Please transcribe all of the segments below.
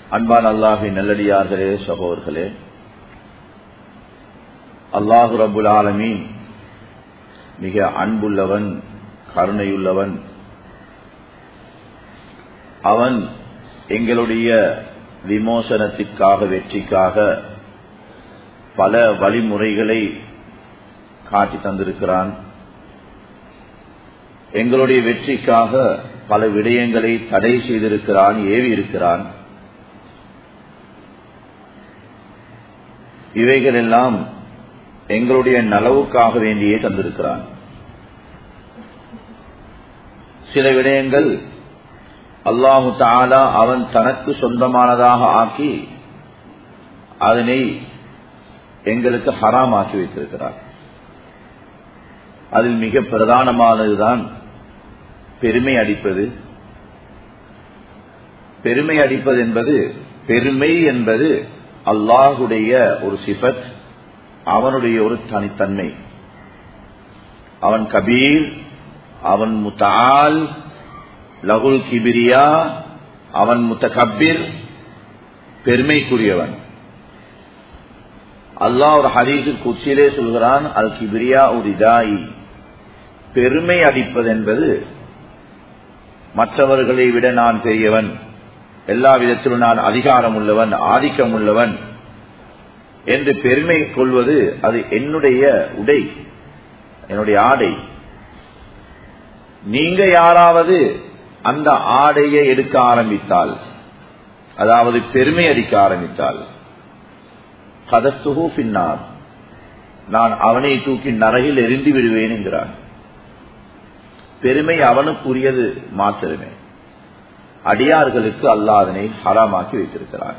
அன்பான் அல்லாஹின் நல்லடியார்களே சகோதர்களே அல்லாஹு ரபுல் ஆலமீன் மிக அன்புள்ளவன் கருணையுள்ளவன் அவன் எங்களுடைய விமோசனத்திற்காக வெற்றிக்காக பல வழிமுறைகளை காட்டி தந்திருக்கிறான் எங்களுடைய வெற்றிக்காக பல விடயங்களை தடை செய்திருக்கிறான் ஏவி இருக்கிறான் இவைகள் எல்லாம் எங்களுடைய நலவுக்காக வேண்டியே தந்திருக்கிறான் சில விடயங்கள் அல்லாஹு தாலா அவன் தனக்கு சொந்தமானதாக ஆக்கி அதனை எங்களுக்கு ஹராமாக்கி வைத்திருக்கிறார் அதில் மிக பிரதானமானதுதான் பெருமை அடிப்பது பெருமை அடிப்பது என்பது பெருமை என்பது அல்லாஹுடைய ஒரு சிபத் அவனுடைய ஒரு தனித்தன்மை அவன் கபீர் அவன் முத்தால் லகுல் கிபிரியா அவன் முத்தகபிர் பெருமைக்குரியவன் அல்லாஹ் ஒரு ஹரீஸில் குச்சியிலே சொல்கிறான் அல் கிபிரியா ஒரு இதாயி பெருமை அடிப்பது என்பது மற்றவர்களை விட நான் பெரியவன் எல்லா விதத்திலும் நான் அதிகாரம் உள்ளவன் ஆதிக்கம் உள்ளவன் என்று பெருமை கொள்வது அது என்னுடைய உடை என்னுடைய ஆடை நீங்க யாராவது அந்த ஆடையை எடுக்க ஆரம்பித்தால் அதாவது பெருமை அடிக்க ஆரம்பித்தால் கதஸ்துகு பின்னார் நான் அவனை தூக்கி நரகில் எரிந்து விடுவேன் என்கிறான் பெருமை அவனுக்குரியது மாத்திரமே அடியார்களுக்கு அல்லாஹ் அதனை ஹராமாக்கி வைத்திருக்கிறான்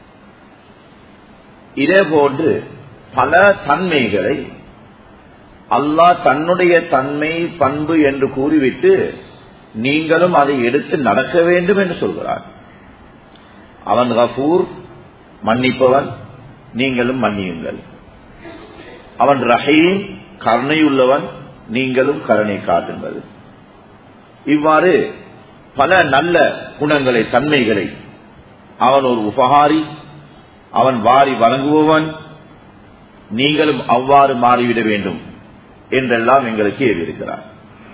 இதே போன்று பல தன்மைகளை அல்லாஹ் தன்னுடைய தன்மை பண்பு என்று கூறிவிட்டு நீங்களும் அதை எடுத்து நடக்க வேண்டும் என்று சொல்கிறார் அவன் கபூர் மன்னிப்பவன் நீங்களும் மன்னியுங்கள் அவன் ரஹீம் கருணையுள்ளவன் நீங்களும் கருணை காட்டுங்கள் இவ்வாறு பல நல்ல குணங்களை தன்மைகளை அவன் ஒரு உபகாரி அவன் வாரி வழங்குபவன் நீங்களும் அவ்வாறு மாறிவிட வேண்டும் என்றெல்லாம் எங்களுக்கு ஏறியிருக்கிறார்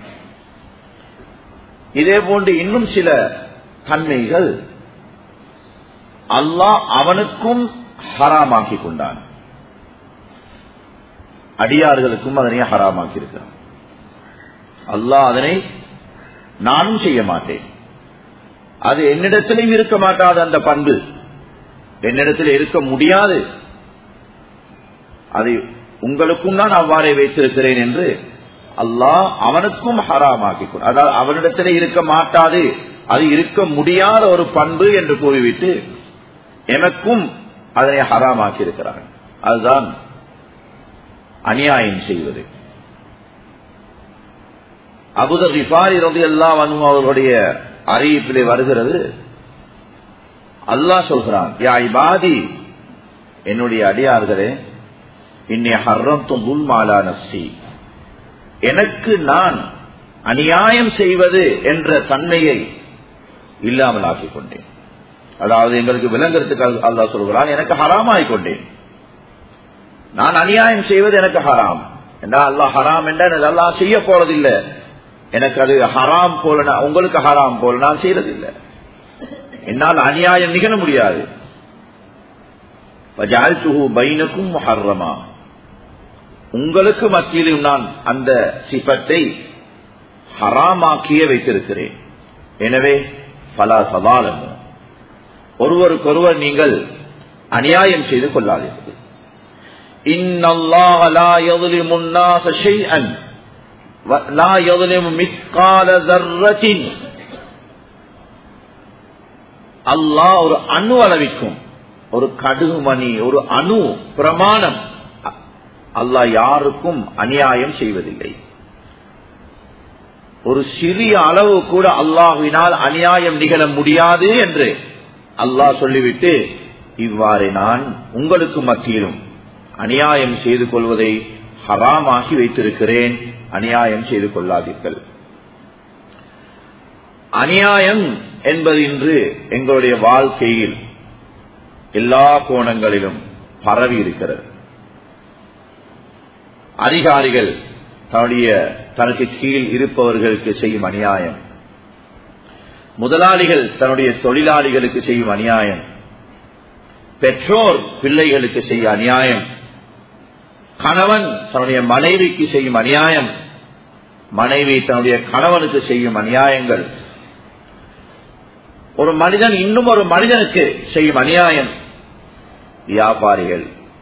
இதே போன்று இன்னும் சில தன்மைகள் அல்லாஹ் அவனுக்கும் ஹராமாக்கி கொண்டான் அடியார்களுக்கும் அதனை ஹராமாக்கி இருக்கிறான் அல்லாஹ் அதனை நானும் செய்ய மாட்டேன் அது என்னிடத்திலும் இருக்க மாட்டாது அந்த பண்பு என்னிடத்தில் இருக்க முடியாது அதை உங்களுக்கும் நான் அவ்வாறே வைத்திருக்கிறேன் என்று அல்லாஹ் அவனுக்கும் ஹராமாக்கி அதாவது அவனிடத்திலே இருக்க மாட்டாது அது இருக்க முடியாத ஒரு பண்பு என்று கூறிவிட்டு எனக்கும் அதனை ஹராமாக்கி இருக்கிறார் அதுதான் அநியாயம் செய்வது அபுதர் ரிஃபாரி ரவி அல்லா வனு அவர்களுடைய அறிவிப்பிலே வருகிறது அல்லாஹ் சொல்கிறான் யா இபாதி என்னுடைய அடியார்களே இன்னை ஹர்ரம் துல் மாலா நப்சி எனக்கு நான் அநியாயம் செய்வது என்ற தன்மையை இல்லாமல் ஆக்கிக் கொண்டேன் அதாவது எங்களுக்கு விளங்குறதுக்கு அல்லா சொல்கிறான் எனக்கு ஹராமாய் கொண்டேன் நான் அநியாயம் செய்வது எனக்கு ஹராம் என்றா அல்லாஹ் ஹராம் என்றால் அல்லாஹ் செய்ய போறதில்லை எனக்கு அது ஹராம் போல உங்களுக்கு ஹராம் போல நான் செய்யறதில்லை என்னால் அநியாயம் நிகழ முடியாது பைனக்கும் ஹர்ரமா உங்களுக்கு மத்தியிலும் நான் அந்த சிபத்தை ஹராமாக்கியே வைத்திருக்கிறேன் எனவே பல சவாலம் ஒருவருக்கொருவர் நீங்கள் அநியாயம் செய்து கொள்ளாதீர்கள் إن الله لا يظلم الناس شيئا لا يظلم مثقال ذرة அல்லாஹ் ஒரு அணு அளவிக்கும் ஒரு கடுகுமணி ஒரு அணு பிரமாணம் அல்லாஹ் யாருக்கும் அநியாயம் செய்வதில்லை ஒரு சிறிய அளவு கூட அல்லாஹுவினால் அநியாயம் நிகழ முடியாது என்று அல்லாஹ் சொல்லிவிட்டு இவ்வாறு நான் உங்களுக்கு மத்தியிலும் அநியாயம் செய்து கொள்வதை ஹராமாகி வைத்திருக்கிறேன் அநியாயம் செய்து கொள்ளாதீர்கள் அநியாயம் என்பது இன்று எங்களுடைய வாழ்க்கையில் எல்லா கோணங்களிலும் பரவி இருக்கிறது அதிகாரிகள் தன்னுடைய தனக்கு கீழ் இருப்பவர்களுக்கு செய்யும் அநியாயம் முதலாளிகள் தன்னுடைய தொழிலாளிகளுக்கு செய்யும் அநியாயம் பெற்றோர் பிள்ளைகளுக்கு செய்யும் அநியாயம் கணவன் தன்னுடைய மனைவிக்கு செய்யும் அநியாயம் மனைவி தன்னுடைய கணவனுக்கு செய்யும் அநியாயங்கள் ஒரு மனிதன் இன்னும் ஒரு மனிதனுக்கு செய்யும் அநியாயம் வியாபாரிகள்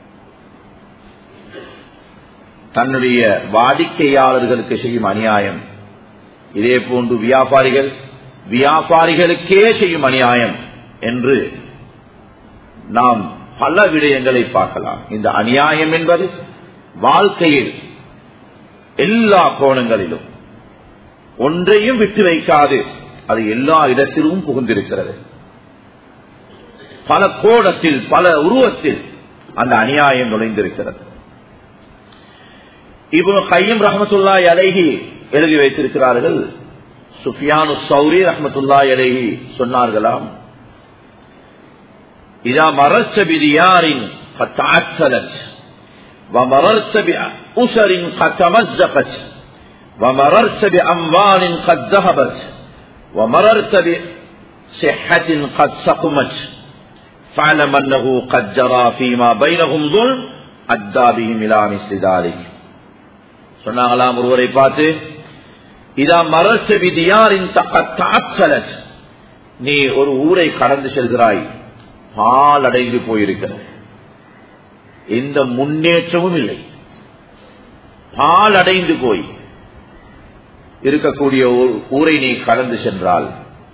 தன்னுடைய வாடிக்கையாளர்களுக்கு செய்யும் அநியாயம் இதே போன்று வியாபாரிகள் வியாபாரிகளுக்கே செய்யும் அநியாயம் என்று நாம் பல விடயங்களை பார்க்கலாம் இந்த அநியாயம் என்பது வாழ்க்கையில் எல்லா கோணங்களிலும் ஒன்றையும் விட்டு வைக்காது அது எல்லா இடத்திலும் புகுந்திருக்கிறது பல கோணத்தில் பல உருவத்தில் அந்த அநியாயம் நுழைந்திருக்கிறது இவனு கையம் ரஹமத்துல்லா அலைகி எழுதி வைத்திருக்கிறார்கள் சுஃபியானு சௌரி ரஹமத்துல்லா அலைகி சொன்னார்களாம் இதா மரச்ச பிதியாரின் ومررت بأسر قد تمزقت ومررت بأموال قد ذهبت ومررت بصحة قد سقمت فاعلم أنه قد جرى فيما بينهم ظلم أدى بهم إلى مثل ذلك சொன்னாங்களாம் ஒருவரை பார்த்து இதா மரச விதியாரின் தாச்சலத் நீ ஒரு ஊரை கடந்து செல்கிறாய் பால் அடைந்து போயிருக்கிறது எந்த முன்னேற்றமும் இல்லை பால் அடைந்து போய் இருக்கக்கூடிய ஊரை நீ கடந்து சென்றால்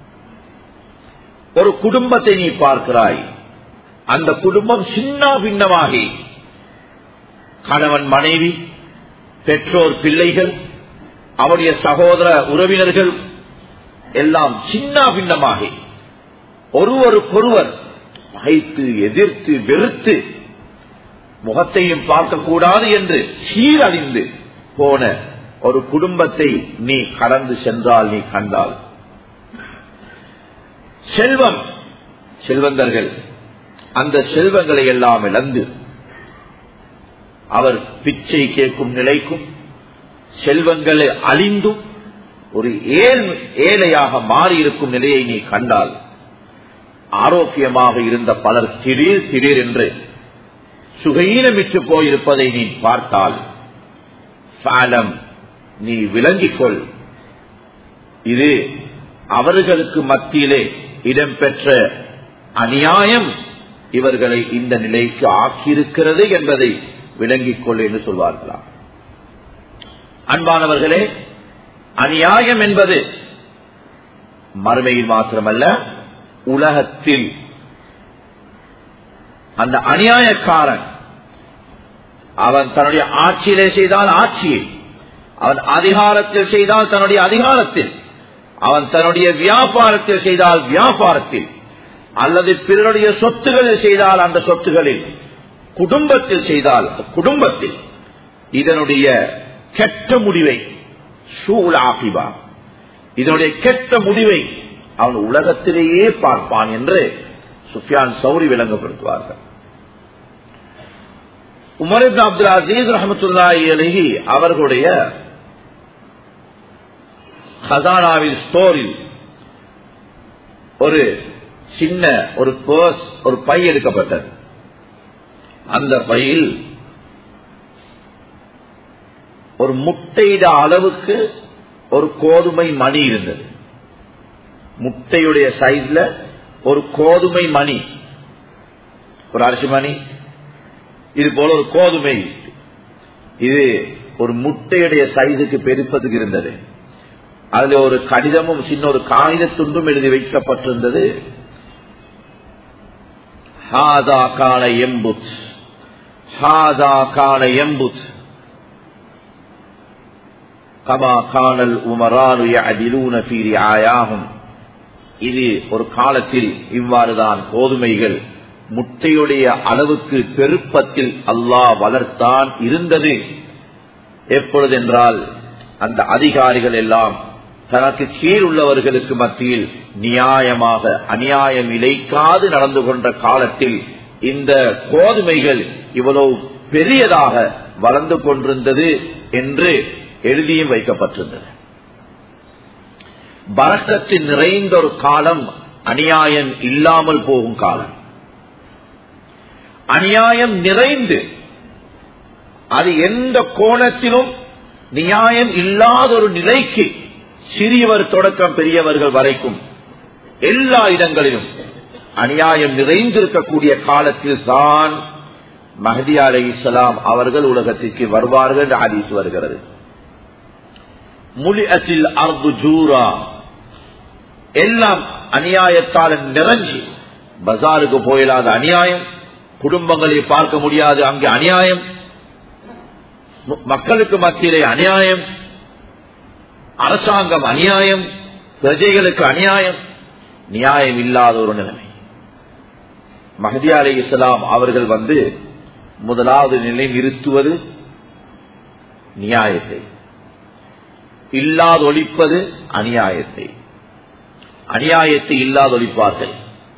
ஒரு குடும்பத்தை நீ பார்க்கிறாய் அந்த குடும்பம் சின்ன பின்னமாகி கணவன் மனைவி பெற்றோர் பிள்ளைகள் அவருடைய சகோதர உறவினர்கள் எல்லாம் சின்ன பின்னமாகி ஒருவருக்கொருவர் பகைத்து எதிர்த்து வெறுத்து முகத்தையும் பார்க்கக்கூடாது என்று சீரழிந்து போன ஒரு குடும்பத்தை நீ கடந்து சென்றால் நீ கண்டால் செல்வம் செல்வந்தர்கள் அந்த செல்வங்களை எல்லாம் இழந்து அவர் பிச்சை கேட்கும் நிலைக்கும் செல்வங்களை அழிந்தும் ஒரு ஏழையாக மாறியிருக்கும் நிலையை நீ கண்டால் ஆரோக்கியமாக இருந்த பலர் திடீர் திடீர் என்று சுகையீனமிட்டு போயிருப்பதை நீ பார்த்தால் பாலம் நீ விளங்கிக் கொள் இது அவர்களுக்கு மத்தியிலே இடம்பெற்ற அநியாயம் இவர்களை இந்த நிலைக்கு ஆக்கியிருக்கிறது என்பதை விளங்கிக் கொள் என்று சொல்வார்களாம் அன்பானவர்களே அநியாயம் என்பது மறுமையில் மாத்திரமல்ல உலகத்தில் அந்த அநியாயக்காரன் அவன் தன்னுடைய ஆட்சியிலே செய்தால் ஆட்சியில் அவன் அதிகாரத்தில் செய்தால் தன்னுடைய அதிகாரத்தில் அவன் தன்னுடைய வியாபாரத்தில் செய்தால் வியாபாரத்தில் அல்லது பிறருடைய சொத்துகளில் செய்தால் அந்த சொத்துகளில் குடும்பத்தில் செய்தால் குடும்பத்தில் இதனுடைய கெட்ட முடிவை சூழ் ஆகிபா இதனுடைய கெட்ட முடிவை அவன் உலகத்திலேயே பார்ப்பான் என்று சுஃபியான் சௌரி விளங்கப்படுத்துவார்கள் உமர் அப்துல் அசீஸ் ரஹமத்துல்லாஹி அலஹி அவர்களுடைய ஹசானாவின் ஸ்டோரில் ஒரு சின்ன ஒரு பர்ஸ் ஒரு பை எடுக்கப்பட்டது அந்த பையில் ஒரு முட்டையிட அளவுக்கு ஒரு கோதுமை மணி இருந்தது முட்டையுடைய சைஸ்ல ஒரு கோதுமை மணி ஒரு அரிசி மணி இது போல ஒரு கோதுமை இது ஒரு முட்டையுடைய சைஸுக்கு பெருப்பதுக்கு இருந்தது அதுல ஒரு கடிதமும் சின்ன ஒரு காகித துண்டும் எழுதி வைக்கப்பட்டிருந்தது ஹாதா கால எம்புத் ஹாதா கால எம்புத் கமா காணல் உமரானு அதிலூன பீரி ஆயாகும் இது ஒரு காலத்தில் இவ்வாறுதான் கோதுமைகள் முட்டையுடைய அளவுக்கு பெருப்பத்தில் அல்லாஹ் வளர்த்தான் இருந்தது எப்பொழுதென்றால் அந்த அதிகாரிகள் எல்லாம் தனக்கு கீழ் உள்ளவர்களுக்கு மத்தியில் நியாயமாக அநியாயம் இழைக்காது நடந்து கொண்ட காலத்தில் இந்த கோதுமைகள் இவ்வளவு பெரியதாக வளர்ந்து கொண்டிருந்தது என்று எழுதியும் வைக்கப்பட்டிருந்தது பரக்கத்தில் நிறைந்த ஒரு காலம் அநியாயம் இல்லாமல் போகும் காலம் அநியாயம் நிறைந்து அது எந்த கோணத்திலும் நியாயம் இல்லாத ஒரு நிலைக்கு சிறியவர் தொடக்கம் பெரியவர்கள் வரைக்கும் எல்லா இடங்களிலும் அநியாயம் நிறைந்திருக்கக்கூடிய காலத்தில் தான் மஹதி அலை இஸ்லாம் அவர்கள் உலகத்திற்கு வருவார்கள் என்று ஹதீஸ் வருகிறது முலி அசில் அர்து ஜூரா எல்லாம் அநியாயத்தால் நிறைஞ்சி பஜாருக்கு போயிடாத அநியாயம் குடும்பங்களை பார்க்க முடியாது அங்கே அநியாயம் மக்களுக்கு மத்தியிலே அநியாயம் அரசாங்கம் அநியாயம் பிரஜைகளுக்கு அநியாயம் நியாயம் இல்லாத ஒரு நிலைமை மஹதி அலி இஸ்லாம் அவர்கள் வந்து முதலாவது நிலை நிறுத்துவது நியாயத்தை இல்லாதொழிப்பது அநியாயத்தை அநியாயத்தை இல்லாதொழிப்பார்கள்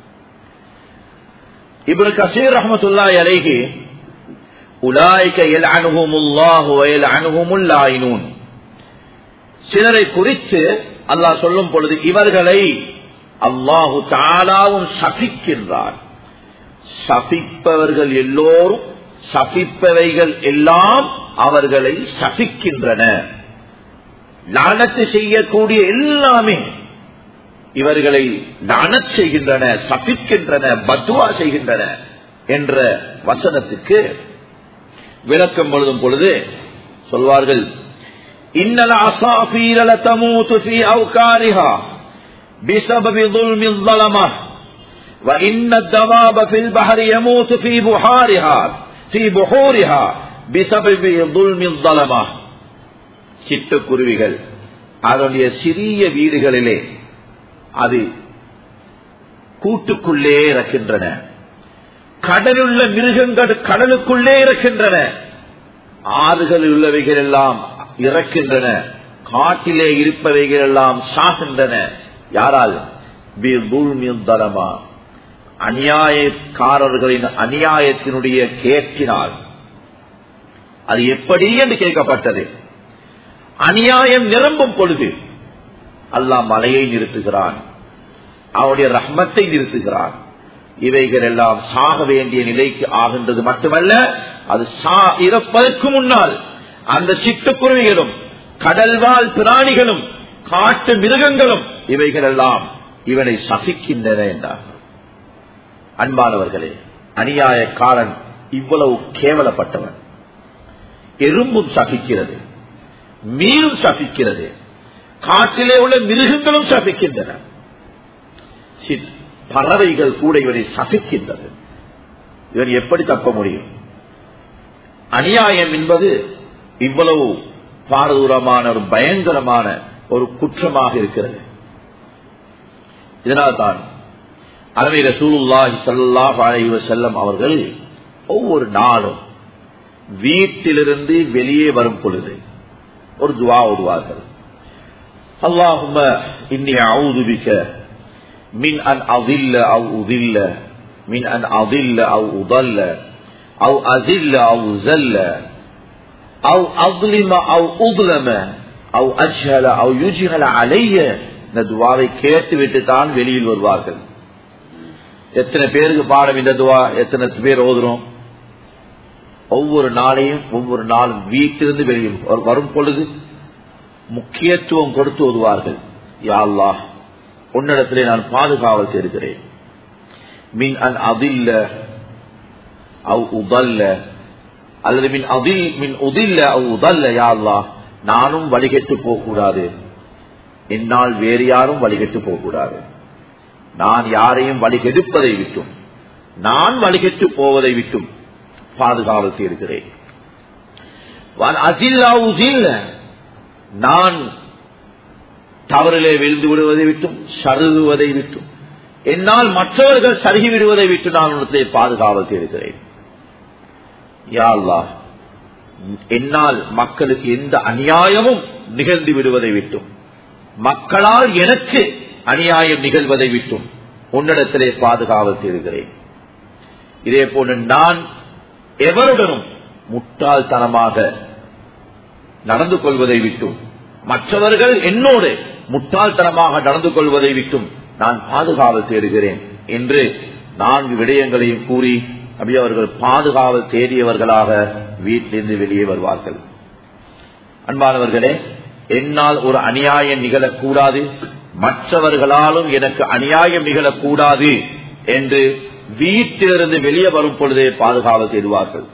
இப்ரு கசீர் ரஹமத்துல்லா அலைகி உலாய்க எல் அணுகுமுல்லாஹு எல் அணுகுமுல்லாயினூன் சிலரை குறித்து அல்லாஹ் சொல்லும் பொழுது இவர்களை அல்லாஹு தாலாவும் சபிக்கின்றார் சபிப்பவர்கள் எல்லோரும் சபிப்பவைகள் எல்லாம் அவர்களை சபிக்கின்றன லானத்து செய்யக்கூடிய எல்லாமே இவர்களை லானத் செய்கின்றன சபிக்கின்றன பத்துவா செய்கின்றன என்ற வசனத்துக்கு விளக்கம் பொழுதும் பொழுது சொல்வார்கள் இன்னல அசாபீரல தமூத்து ஃபி அவுகாரிஹா بسبب ظلم الظلمة وإن الدواب في البحر يموت في بحارها في بحورها بسبب ظلم الظلمة சிட்டுக்குருவிகள் அதனுடைய சிறிய வீடுகளிலே அது கூட்டுக்குள்ளே இறக்கின்றன கடலுள்ள மிருகங்கள் கடலுக்குள்ளே இறக்கின்றன ஆறுகளில் உள்ளவைகள் எல்லாம் இறக்கின்றன காட்டிலே இருப்பவைகள் எல்லாம் சாகின்றன யாரால் தலமா அநியாயக்காரர்களின் அநியாயத்தினுடைய கேட்கினால் அது எப்படி என்று கேட்கப்பட்டது அநியாயம் நிரம்பும் பொழுது அல்லாஹ் மலையை நிறுத்துகிறான் அவனுடைய ரஹ்மத்தை நிறுத்துகிறான் இவைகள் எல்லாம் சாக வேண்டிய நிலைக்கு ஆகின்றது மட்டுமல்ல அது சா இறப்பதற்கு முன்னால் அந்த சிட்டுக்குருவிகளும் கடல்வாழ் பிராணிகளும் காட்டு மிருகங்களும் இவைகள் எல்லாம் இவனை சபிக்கின்றன என்றார் அன்பானவர்களே அநியாயக்காரன் இவ்வளவு கேவலப்பட்டவன் எறும்பும் சபிக்கிறது மீனும் சபிக்கிறது காட்டிலே உள்ள மிருகங்களும் சபிக்கின்றன பறவைகள் கூட இவனை சபிக்கின்றது இவன் எப்படி தப்ப முடியும் அநியாயம் என்பது இவ்வளவு பாரதூரமான ஒரு பயங்கரமான ஒரு குற்றமாக இருக்கிறது இதனால்தான் அலமை ரசூலுல்லாஹி சல்லாஹ் அலைவ செல்லம் அவர்கள் ஒவ்வொரு நாளும் வீட்டிலிருந்து வெளியே வரும் பொழுது ஒரு துவா ஓடுவார்கள் அல்லாஹும இன்னி அவுதுபிக்க மின் அன் அதில்ல அவ் உதில்ல மின் அன் அதில்ல அவ் உதல்ல அவ் அதில்ல அவ் உசல்ல அவ் அவ்லிம அவ் உதுலம அவ் அஜ்ஹல அவ் யுஜ்ஹல அலைய இந்த துவாவை கேட்டு விட்டு தான் வெளியில் வருவார்கள் எத்தனை பேருக்கு பாடம் இந்த துவா எத்தனை பேர் ஓதுறோம் ஒவ்வொரு நாளையும் ஒவ்வொரு நாளும் வீட்டிலிருந்து வெளியில் வரும் பொழுது முக்கியத்துவம் கொடுத்து ஓதுவார்கள் யாழ்லா உன்னிடத்திலே நான் பாதுகாவல் தேடுகிறேன் மின் அன் அதில்ல அவ் உதல்ல அல்லது மின் அதில் மின் உதில்ல அவ் உதல்ல யாழ்லா நானும் வழிகட்டு போகக்கூடாது என்னால் வேறு யாரும் வழிகட்டு போகக்கூடாது நான் யாரையும் வழிகெடுப்பதை விட்டும் நான் வழிகெட்டு போவதை விட்டும் பாதுகாவல் தேடுகிறேன் நான் தவறிலே விழுந்து விடுவதை விட்டும் சருகுவதை விட்டும் என்னால் மற்றவர்கள் சருகி விடுவதை விட்டு நான் உனத்திலே பாதுகாவல் தேடுகிறேன் யாழ்லா என்னால் மக்களுக்கு எந்த அநியாயமும் நிகழ்ந்து விடுவதை விட்டும் மக்களால் எனக்கு அநியாயம் நிகழ்வதை விட்டும் உன்னிடத்திலே பாதுகாவல் தேடுகிறேன் இதே போன்று நான் எவருடனும் முட்டாள்தனமாக நடந்து கொள்வதை விட்டும் மற்றவர்கள் என்னோடு முட்டாள்தனமாக நடந்து கொள்வதை விட்டும் நான் பாதுகாவல் தேடுகிறேன் என்று நான்கு விடயங்களையும் கூறி நபி அவர்கள் பாதுகாவல் தேடியவர்களாக வீட்டிலிருந்து வெளியே வருவார்கள் அன்பானவர்களே என்னால் ஒரு அநியாயம் நிகழக்கூடாது மற்றவர்களாலும் எனக்கு அநியாயம் நிகழக்கூடாது என்று வீட்டிலிருந்து வெளியே வரும் பொழுதே பாதுகாவல் தேடுவார்கள்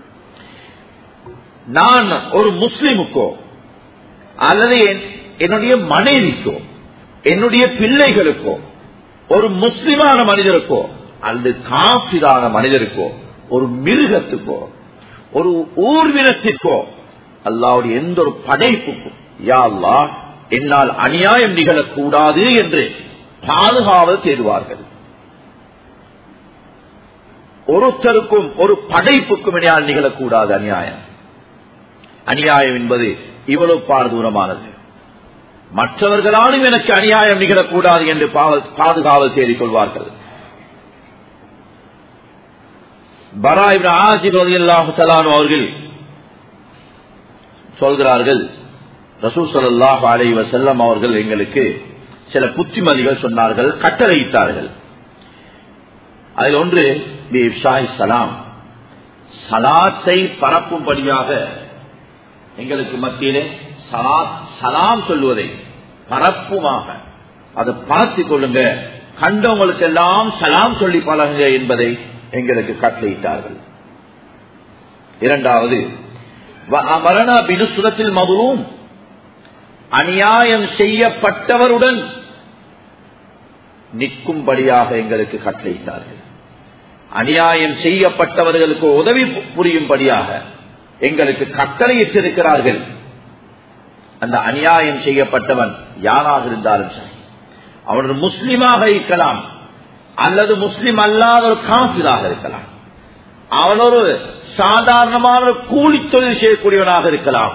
நான் ஒரு முஸ்லிமுக்கோ அல்லது என்னுடைய மனைவிக்கோ என்னுடைய பிள்ளைகளுக்கோ ஒரு முஸ்லிமான மனிதருக்கோ அல்லது காப்பிரான மனிதருக்கோ ஒரு மிருகத்துக்கோ ஒரு ஊர்வினத்திற்கோ அல்லாவுடைய எந்த ஒரு படைப்புக்கும் யா அல்லா என்னால் அநியாயம் நிகழக்கூடாது என்று பாதுகாவல் தேடுவார்கள் ஒருத்தருக்கும் ஒரு படைப்புக்கும் என்னால் நிகழக்கூடாது அநியாயம் அநியாயம் என்பது இவ்வளவு பாரதூரமானது மற்றவர்களாலும் எனக்கு அநியாயம் நிகழக்கூடாது என்று பாதுகாவல் செய்து கொள்வார்கள் அவர்கள் சொல்கிறார்கள் ரசூ சல்லாஹ் அலை வசல்லம் அவர்கள் எங்களுக்கு சில புத்திமதிகள் சொன்னார்கள் கட்டளையிட்டார்கள் அதில் ஒன்று சலாம் சலாத்தை பரப்பும்படியாக எங்களுக்கு மத்தியிலே சலாம் சொல்லுவதை பரப்புமாக அதை பரத்திக் கொள்ளுங்க கண்டவங்களுக்கு எல்லாம் சலாம் சொல்லி பழகுங்க என்பதை எங்களுக்கு கட்டளையிட்டார்கள் இரண்டாவது மரணா பினுசுரத்தில் மதுவும் அநியாயம் செய்யப்பட்டவருடன் நிற்கும்படியாக எங்களுக்கு கட்டளையிட்டார்கள் அநியாயம் செய்யப்பட்டவர்களுக்கு உதவி புரியும்படியாக எங்களுக்கு கட்டளையிட்டிருக்கிறார்கள் அந்த அநியாயம் செய்யப்பட்டவன் யாராக இருந்தாலும் சரி அவன் ஒரு முஸ்லிமாக இருக்கலாம் அல்லது முஸ்லிம் அல்லாத ஒரு காசிலாக இருக்கலாம் அவன் ஒரு சாதாரணமான ஒரு கூலி தொழில் செய்யக்கூடியவனாக இருக்கலாம்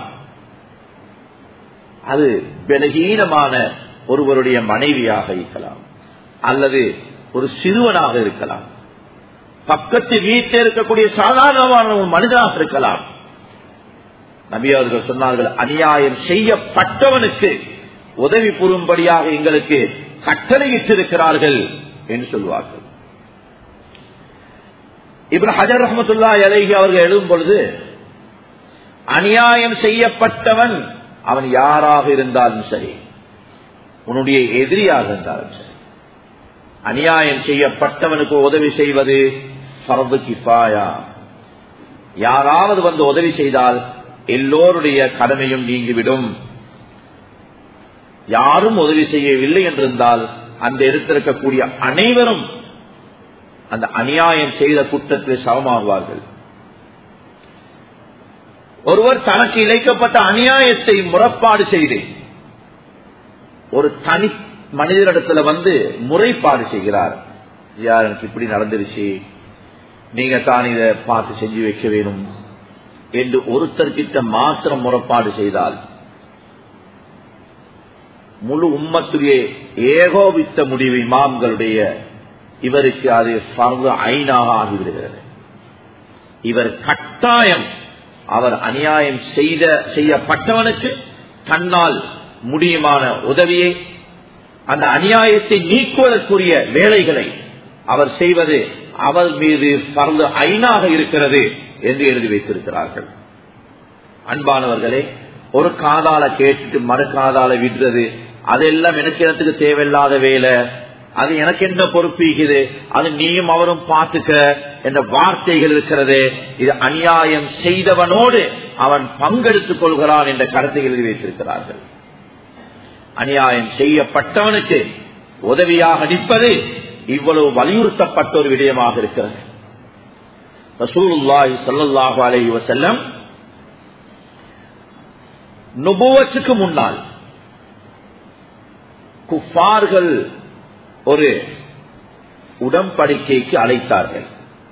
அது பலகீனமான ஒருவருடைய மனைவியாக இருக்கலாம் அல்லது ஒரு சிறுவனாக இருக்கலாம் பக்கத்து வீட்டில் இருக்கக்கூடிய சாதாரணமான ஒரு மனிதனாக இருக்கலாம் நபி அவர்கள் சொன்னார்கள் அநியாயம் செய்யப்பட்டவனுக்கு உதவி புரியும்படியாக எங்களுக்கு கட்டளையிட்டிருக்கிறார்கள் என்று சொல்வார்கள் இப்ப ஹஜர் ரஹமத்துல்லா அலைஹி அவர்கள் எழுதும் பொழுது அநியாயம் செய்யப்பட்டவன் அவன் யாராக இருந்தாலும் சரி உன்னுடைய எதிரியாக இருந்தாலும் சரி அநியாயம் செய்யப்பட்டவனுக்கு உதவி செய்வது பரது கிஃபாயா யாராவது வந்து உதவி செய்தால் எல்லோருடைய கடமையும் நீங்கிவிடும் யாரும் உதவி செய்யவில்லை என்றிருந்தால் அந்த இடத்திருக்கக்கூடிய அனைவரும் அந்த அநியாயம் செய்த குற்றத்தில் சமமாகுவார்கள் ஒருவர் தனக்கு இழைக்கப்பட்ட அநியாயத்தை முறப்பாடு செய்து ஒரு தனி மனிதனிடத்துல வந்து முறைப்பாடு செய்கிறார் யார் எனக்கு இப்படி நடந்துருச்சு நீங்க தான் இதை பார்த்து செஞ்சு வைக்க வேணும் என்று ஒருத்தர்கிட்ட மாத்திரம் முறப்பாடு செய்தால் முழு உம்மத்துடைய ஏகோபித்த முடிவு இமாம்களுடைய இவருக்கு அது பர்வ ஐனாக ஆகிவிடுகிறது இவர் கட்டாயம் அவர் அநியாயம் செய்த செய்யப்பட்டவனுக்கு தன்னால் முடியுமான உதவியை அந்த அநியாயத்தை நீக்குவதற்குரிய வேலைகளை அவர் செய்வது அவர் மீது பர்வ ஐனாக இருக்கிறது என்று எழுதி வைத்திருக்கிறார்கள் அன்பானவர்களே ஒரு காதால கேட்டுட்டு மறு காதால விடுறது அதெல்லாம் எனக்கு எனக்கு தேவையில்லாத வேலை அது எனக்கு என்ன பொறுப்பீகுது அது நீயும் அவரும் பார்த்துக்க என்ற வார்த்தைகள் இருக்கிறது இது அநியாயம் செய்தவனோடு அவன் பங்கெடுத்துக் கொள்கிறான் என்ற கருத்தை எழுதி வைத்திருக்கிறார்கள் அநியாயம் செய்யப்பட்டவனுக்கு உதவியாக நிற்பது இவ்வளவு வலியுறுத்தப்பட்ட ஒரு விடயமாக இருக்கிறது ரசூலுல்லாஹி ஸல்லல்லாஹு அலைஹி வஸல்லம் நுபுவத்துக்கு முன்னால் குஃபார்கள் ஒரு உடன்படிக்கைக்கு அழைத்தார்கள்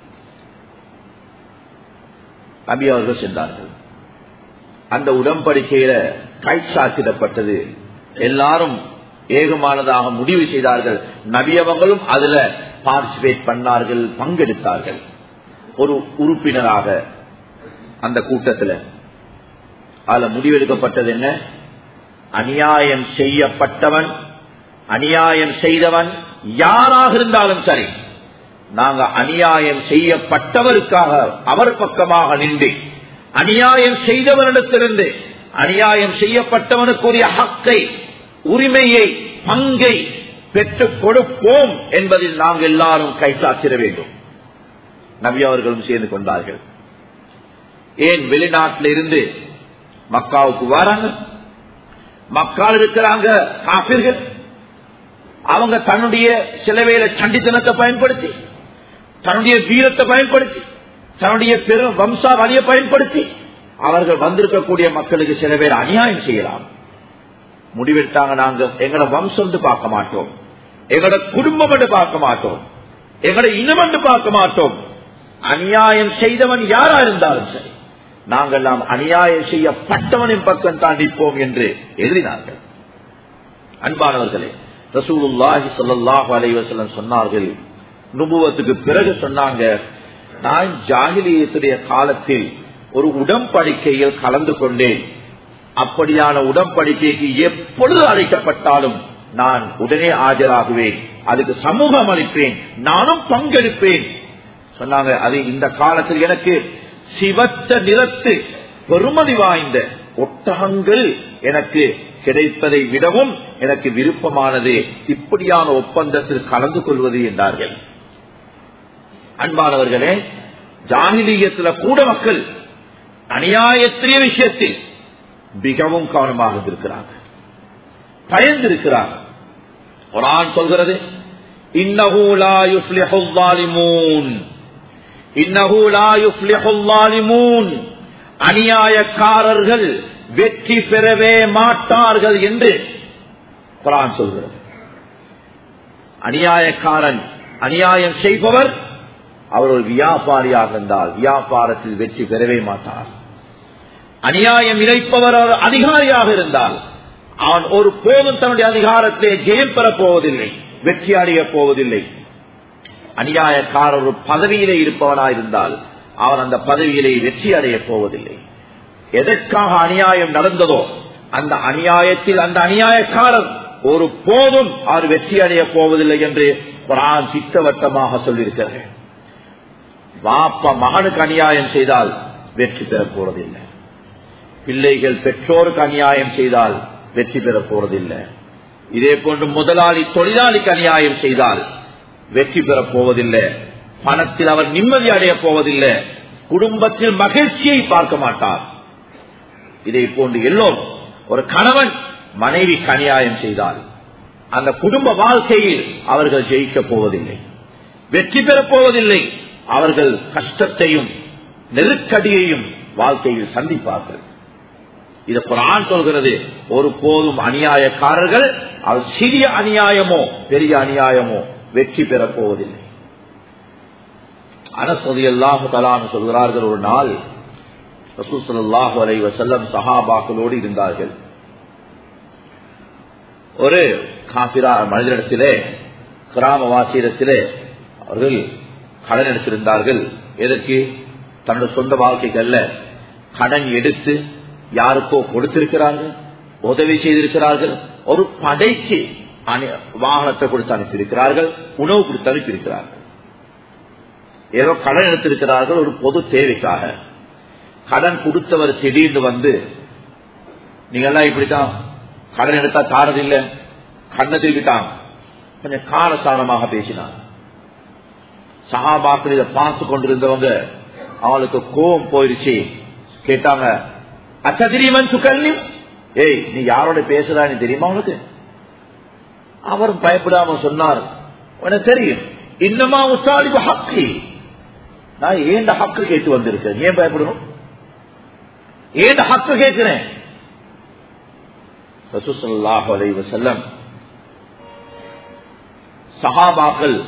நபி அவர்கள் சென்றார்கள் அந்த உடன்படிக்கையில கைச்சாத்திடப்பட்டது எல்லாரும் ஏகமானதாக முடிவு செய்தார்கள் நபியவங்களும் அதுல பார்ட்டிசிபேட் பண்ணார்கள் பங்கெடுத்தார்கள் ஒரு உறுப்பினராக அந்த கூட்டத்தில் அதுல முடிவெடுக்கப்பட்டது என்ன அநியாயம் செய்யப்பட்டவன் அநியாயம் செய்தவன் யாராக இருந்தாலும் சரி நாங்க அநியாயம் செய்யப்பட்டவருக்காக அவர் பக்கமாக நின்று அநியாயம் செய்தவனிடத்திலிருந்து அநியாயம் செய்யப்பட்டவனுக்குரிய ஹக்கை உரிமையை பங்கை பெற்றுக் கொடுப்போம் என்பதில் நாங்கள் எல்லாரும் கைசாத்திர வேண்டும் நபி அவர்களும் சேர்ந்து கொண்டார்கள் ஏன் வெளிநாட்டில் இருந்து மக்காவுக்கு வராங்க மக்கால் இருக்கிறாங்க காப்பீர்கள் அவங்க தன்னுடைய சிலவேல சண்டித்தனத்தை பயன்படுத்தி தன்னுடைய வீரத்தை பயன்படுத்தி தன்னுடைய பெரும் வம்சா வழியை பயன்படுத்தி அவர்கள் வந்திருக்கக்கூடிய மக்களுக்கு சில பேர் அநியாயம் செய்யலாம் முடிவெடுத்தாங்க நாங்க எங்களோட வம்சம் பார்க்க மாட்டோம் எங்களோட குடும்பம் என்று பார்க்க மாட்டோம் எங்களோட இனம் என்று பார்க்க மாட்டோம் அநியாயம் செய்தவன் யாரா இருந்தாலும் சரி நாங்கள் நாம் அநியாயம் செய்யப்பட்டவனின் பக்கம் தாண்டிப்போம் என்று எழுதினார்கள் அன்பானவர்களே ரசூலுல்லாஹி ஸல்லல்லாஹு அலைஹி வஸல்லம் சொன்னார்கள் நுபுவத்துக்கு பிறகு சொன்னாங்க நான் ஜாகிலியத்துடைய காலத்தில் ஒரு உடன்படிக்கையில் கலந்து கொண்டேன் அப்படியான உடன்படிக்கைக்கு எப்பொழுது அழைக்கப்பட்டாலும் நான் உடனே ஆஜராகுவேன் அதுக்கு சமூகம் அளிப்பேன் நானும் பங்கெடுப்பேன் சொன்னாங்க அது இந்த காலத்தில் எனக்கு சிவத்த நிறத்து பெருமதி வாய்ந்த ஒட்டகங்கள் எனக்கு கிடைப்பதை விடவும் எனக்கு விருப்பமானது இப்படியான ஒப்பந்தத்தில் கலந்து கொள்வது என்றார்கள் அன்பானவர்களே ஜாகிலியத்துல கூட மக்கள் அநியாயத்திரிய விஷயத்தில் மிகவும் கவனமாக இருந்திருக்கிறாங்க பயந்திருக்கிறாங்க குரான் சொல்கிறது இன்னஹூலா யுஃப்லிஹுல்லாலிமூன் இன்னஹூலாயுஃப்லிஹுல்லாலிமூன் அநியாயக்காரர்கள் வெற்றி பெறவே மாட்டார்கள் என்று குரான் சொல்கிறது அநியாயக்காரன் அநியாயம் செய்பவர் அவர் ஒரு வியாபாரியாக இருந்தால் வியாபாரத்தில் வெற்றி பெறவே மாட்டார் அநியாயம் இழைப்பவர் ஒரு அதிகாரியாக இருந்தால் அவன் ஒரு போதும் தன்னுடைய அதிகாரத்தை ஜெயம் பெறப் போவதில்லை வெற்றி அடைய போவதில்லை அநியாயக்காரர் ஒரு பதவியிலே இருப்பவனாயிருந்தால் அவன் அந்த பதவியிலே வெற்றி அடையப் போவதில்லை எதற்காக அநியாயம் நடந்ததோ அந்த அநியாயத்தில் அந்த அநியாயக்காரர் ஒரு போதும் அவர் வெற்றி அடையப் போவதில்லை என்று குரான் திட்டவட்டமாக சொல்லியிருக்கிறது வாப்ப மகனுக்கு அநியாயம் செய்தால் வெற்றி பெறப் போவதில்லை பிள்ளைகள் பெற்றோருக்கு அநியாயம் செய்தால் வெற்றி பெறப் போவதில்லை இதே போன்று முதலாளி தொழிலாளிக்கு அநியாயம் செய்தால் வெற்றி பெறப் போவதில்லை பணத்தில் அவர் நிம்மதி அடைய போவதில்லை குடும்பத்தில் மகிழ்ச்சியை பார்க்க மாட்டார் இதை போன்று எல்லோரும் ஒரு கணவன் மனைவிக்கு அநியாயம் செய்தால் அந்த குடும்ப வாழ்க்கையில் அவர்கள் ஜெயிக்கப் போவதில்லை வெற்றி பெறப் போவதில்லை அவர்கள் கஷ்டத்தையும் நெருக்கடியையும் வாழ்க்கையில் சந்திப்பார்கள் இது குரான் சொல்கிறது ஒரு போதும் அநியாயக்காரர்கள் அவர் சிறிய அநியாயமோ பெரிய அநியாயமோ வெற்றி பெறப் போவதில்லை அரசதி அல்லாஹு தலான்னு சொல்கிறார்கள் ஒரு நாள் ரசூசல்லாஹு அலை வசல்லம் சஹாபாக்களோடு இருந்தார்கள் ஒரு காபிரா மனிதனிடத்திலே கிராமவாசியிடத்திலே அவர்கள் கடன் எடுத்திருந்தார்கள் எதற்கு தன்னுடைய சொந்த வாழ்க்கைக்கு அல்ல கடன் எடுத்து யாருக்கோ கொடுத்திருக்கிறார்கள் உதவி செய்திருக்கிறார்கள் ஒரு படைக்கு வாகனத்தை கொடுத்து அனுப்பியிருக்கிறார்கள் உணவு கொடுத்து அனுப்பியிருக்கிறார்கள் ஏதோ கடன் எடுத்திருக்கிறார்கள் ஒரு பொது தேவைக்காக கடன் கொடுத்தவர் திடீர்னு வந்து நீங்க எல்லாம் இப்படித்தான் கடன் எடுத்தா தாரதில்லை கண்ணை திருப்பிட்டாங்க கொஞ்சம் காரசாரமாக பேசினார் சகாபாக்கள் இதை பார்த்து கொண்டிருந்தவங்க அவளுக்கு கோபம் போயிருச்சு கேட்டாங்க அச்சதிரியவன் சுக்கல்லி ஏய் நீ யாரோட பேசுறான்னு தெரியுமா உனக்கு அவர் பயப்படாம சொன்னார் உனக்கு தெரியும் இன்னமா உசாலிபு ஹக்கி நான் ஏண்ட ஹக்கு கேட்டு வந்திருக்கேன் ஏன் பயப்படணும் ஏண்ட ஹக்கு கேட்கிறேன் ரசூசல்லாஹு அலைஹி வஸல்லம் சஹாபாக்கள்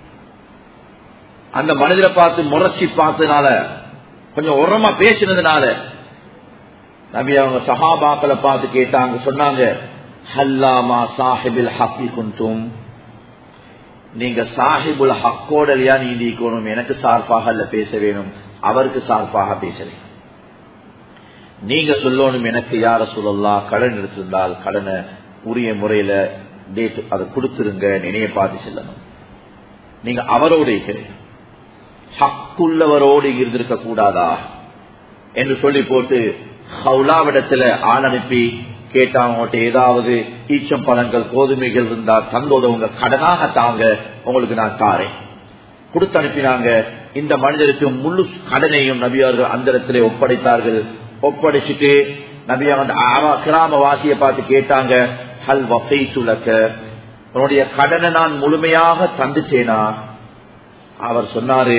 அந்த மனிதரை பார்த்து முறைச்சி பார்த்ததுனால கொஞ்சம் உரமா பேசினதுனால நபி அவங்க சஹாபாக்களை பார்த்து கேட்டாங்க சொன்னாங்க ஹல்லாமா சாஹிபில் ஹக்கி குந்தும் நீங்க சாஹிபுல் ஹக்கோடலியா நீந்திக்கணும் எனக்கு சார்பாக அல்ல பேச வேணும் அவருக்கு சார்பாக பேசணும் நீங்க சொல்லணும் எனக்கு யார சொல்லலாம் கடன் எடுத்திருந்தால் கடனை உரிய முறையில டேட் அதை கொடுத்துருங்க நினைய பார்த்து செல்லணும் நீங்க அவரோடு இருக்கிறீங்க ஹக்குள்ளவரோடு இருந்திருக்க கூடாதா என்று சொல்லி போட்டு ஹவுலாவிடத்துல ஆள் அனுப்பி கேட்டாங்க ஏதாவது ஈச்சம் பழங்கள் கோதுமைகள் இருந்தா தந்தோதவங்க கடனாக தாங்க உங்களுக்கு நான் தாரேன் கொடுத்து அனுப்பினாங்க இந்த மனிதருக்கு முழு கடனையும் நபியார்கள் அந்த இடத்துல ஒப்படைத்தார்கள் ஒப்படைச்சிட்டு நபியா வந்து கிராமவாசியை பார்த்து கேட்டாங்க ஹல் வசை சுலக்க உன்னுடைய கடனை நான் முழுமையாக தந்துட்டேனா அவர் சொன்னாரு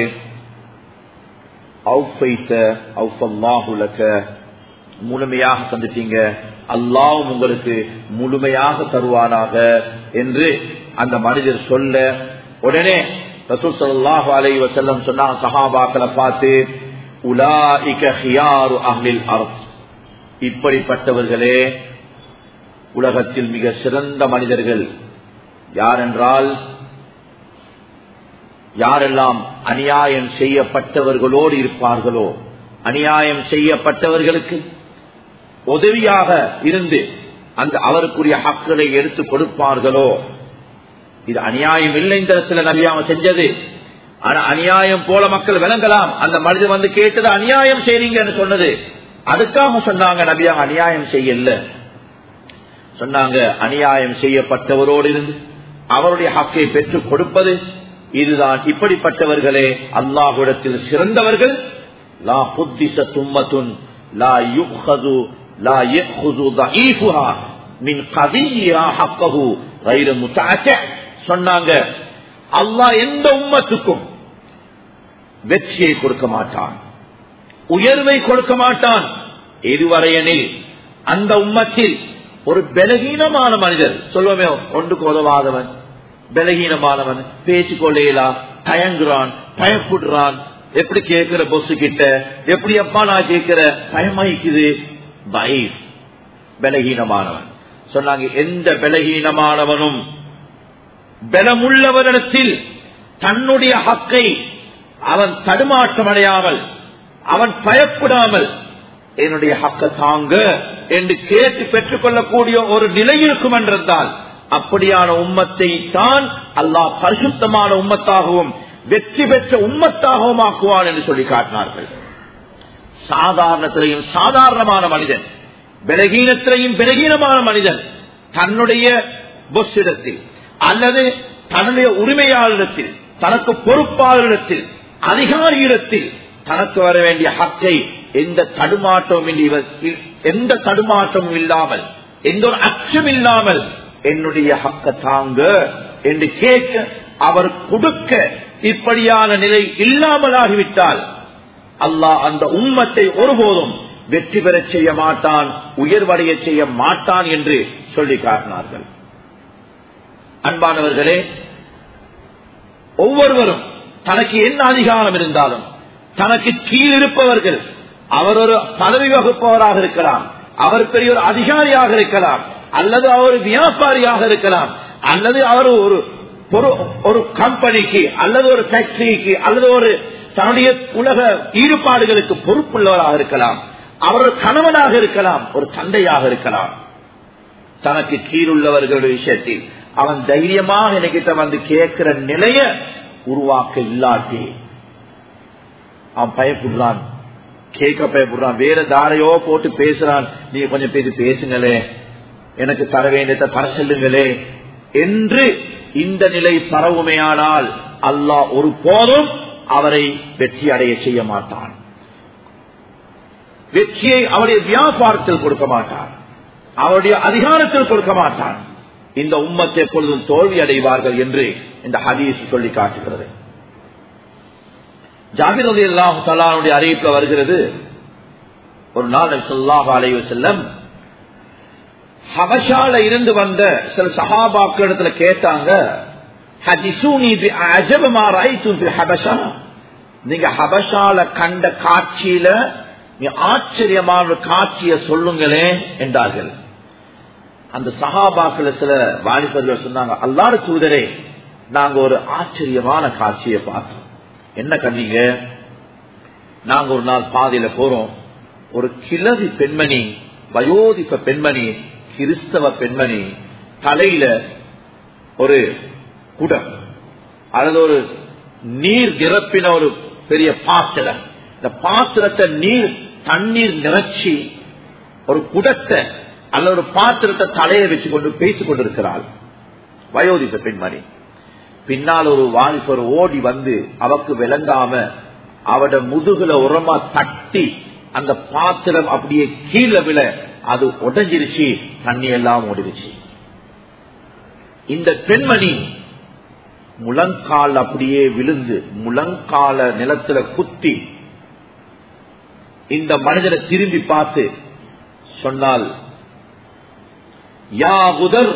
முழுமையாக தந்துட்டீங்க அல்லாவும் உங்களுக்கு முழுமையாக தருவானாக என்று அந்த மனிதர் சொல்ல உடனே ரசூல் சல்லாஹு அலை வசல்லம் சொன்னாங்க சஹாபாக்களை பார்த்து உலாஇக ஹியாரு அஹ்லில் அர்த் இப்படிப்பட்டவர்களே உலகத்தில் மிக சிறந்த மனிதர்கள் யாரென்றால் யாரெல்லாம் அநியாயம் செய்யப்பட்டவர்களோடு இருப்பார்களோ அநியாயம் செய்யப்பட்டவர்களுக்கு உதவியாக இருந்து அந்த அவருக்குரிய ஹக்களை எடுத்து கொடுப்பார்களோ இது அநியாயம் இல்லை இந்த இடத்துல நபியாம செஞ்சது ஆனா அநியாயம் போல மக்கள் விளங்கலாம் அந்த மனிதன் வந்து கேட்டது அநியாயம் செய்றீங்கன்னு சொன்னது அதுக்காக சொன்னாங்க நபியாக அநியாயம் செய்யல சொன்னாங்க அநியாயம் செய்யப்பட்டவரோடு இருந்து அவருடைய ஹக்கை பெற்றுக் கொடுப்பது இதுதான் இப்படிப்பட்டவர்களே அல்லாஹுடத்தில் சிறந்தவர்கள் லா புத்திச தும்மத்துன் லா யுஹது லா யஹுது தஈஃபுஹா மின் கதியா ஹக்கஹு கைர முத்தாச்ச சொன்னாங்க அல்லாஹ் எந்த உம்மத்துக்கும் வெற்றியை கொடுக்க மாட்டான் உயர்வை கொடுக்க மாட்டான் இதுவரையனில் அந்த உம்மத்தில் ஒரு பலகீனமான மனிதர் சொல்லுவோமே ஒன்றுக்கு உதவாதவன் பலகீனமானவன் பேச்சு கொள்ளையிலா தயங்குறான் பயப்படுறான் எப்படி கேட்கிற பொசு கிட்ட எப்படி அப்பா நான் கேட்கிற பயமாய்க்குது பை பலகீனமானவன் சொன்னாங்க எந்த பலகீனமானவனும் பலமுள்ளவரிடத்தில் தன்னுடைய ஹக்கை அவன் தடுமாற்றம் அடையாமல் அவன் பயப்படாமல் என்னுடைய ஹக்க தாங்க என்று கேட்டு பெற்றுக் கொள்ளக்கூடிய ஒரு நிலை இருக்கும் என்றால் அப்படியான உம்மத்தை தான் அல்லாஹ் பரிசுத்தமான உம்மத்தாகவும் வெற்றி பெற்ற உம்மத்தாகவும் ஆக்குவான் என்று சொல்லி காட்டினார்கள் சாதாரணத்திலையும் சாதாரணமான மனிதன் பலகீனத்திலையும் பலகீனமான மனிதன் தன்னுடைய பொஸ்ஸிடத்தில் அல்லது தன்னுடைய உரிமையாளரிடத்தில் தனக்கு பொறுப்பாளரிடத்தில் அதிகாரியிடத்தில் தனக்கு வர வேண்டிய ஹக்கை எந்த தடுமாற்றமும் எந்த தடுமாற்றமும் இல்லாமல் எந்த ஒரு அச்சம் இல்லாமல் என்னுடைய ஹக்க தாங்க என்று கேட்க அவர் கொடுக்க இப்படியான நிலை இல்லாமல் ஆகிவிட்டால் அல்லாஹ் அந்த உம்மத்தை ஒருபோதும் வெற்றி பெறச் செய்ய மாட்டான் உயர்வடைய செய்ய மாட்டான் என்று சொல்லி காட்டினார்கள் அன்பானவர்களே ஒவ்வொருவரும் தனக்கு என்ன அதிகாரம் இருந்தாலும் தனக்கு கீழ் இருப்பவர்கள் அவர் ஒரு பதவி வகுப்பவராக இருக்கலாம் அவர் பெரிய ஒரு அதிகாரியாக இருக்கலாம் அல்லது அவர் வியாபாரியாக இருக்கலாம் அல்லது அவர் ஒரு ஒரு கம்பெனிக்கு அல்லது ஒரு ஃபேக்டரிக்கு அல்லது ஒரு தன்னுடைய உலக ஈடுபாடுகளுக்கு பொறுப்புள்ளவராக இருக்கலாம் அவர் ஒரு கணவனாக இருக்கலாம் ஒரு தந்தையாக இருக்கலாம் தனக்கு கீழுள்ளவர்களுடைய விஷயத்தில் அவன் தைரியமாக என்கிட்ட வந்து கேட்கிற நிலைய உருவாக்க இல்லாட்டி அவன் பயப்படுறான் கேட்க பயப்படுறான் வேற தாரையோ போட்டு பேசுறான் நீங்க கொஞ்சம் பேசி பேசுங்களே எனக்கு தர வேண்டியதை தர செல்லுங்களே என்று இந்த நிலை பரவுமையானால் அல்லாஹ் ஒரு போதும் அவரை வெற்றி அடைய செய்ய மாட்டான் வெற்றியை அவருடைய வியாபாரத்தில் கொடுக்க மாட்டான் அவருடைய அதிகாரத்தில் கொடுக்க மாட்டான் இந்த உம்மத்தை எப்பொழுதும் தோல்வி அடைவார்கள் என்று இந்த ஹதீஸ் சொல்லி காட்டுகிறது ஜாகிர் அலி அல்லாஹு தலானுடைய அறிவிப்புல வருகிறது ஒரு நாள் சொல்லாஹ் அலைவு செல்லம் ஹபஷால இருந்து வந்த சில சஹாபாக்கள் இடத்துல கேட்டாங்க நீங்க ஹபஷால கண்ட காட்சியில நீ ஆச்சரியமான ஒரு காட்சியை சொல்லுங்களே என்றார்கள் அந்த சஹாபாக்கள் சில வாலிபர்கள் சொன்னாங்க அல்லாத தூதரே நாங்க ஒரு ஆச்சரியமான காட்சியை பார்த்தோம் என்ன கண்டீங்க நாங்க ஒரு நாள் பாதையில போறோம் ஒரு கிழவி பெண்மணி வயோதிப பெண்மணி கிறிஸ்தவ பெண்மணி தலையில ஒரு குடம் அல்லது ஒரு நீர் நிரப்பின ஒரு பெரிய பாத்திரம் இந்த பாத்திரத்தை நீர் தண்ணீர் நிறைச்சி ஒரு குடத்தை அல்ல ஒரு பாத்திரத்தை தலையை வச்சு கொண்டு பேசிக் கொண்டிருக்கிறாள் வயோதிப பெண்மணி பின்னால் ஒரு வாலிபர் ஓடி வந்து அவக்கு விளங்காம அவட முதுகுல உரமா தட்டி அந்த பாத்திரம் அப்படியே கீழே விழ அது உடஞ்சிருச்சு தண்ணி எல்லாம் ஓடிருச்சு இந்த பெண்மணி முழங்கால் அப்படியே விழுந்து முழங்கால நிலத்துல குத்தி இந்த மனிதனை திரும்பி பார்த்து சொன்னால் யா குதர்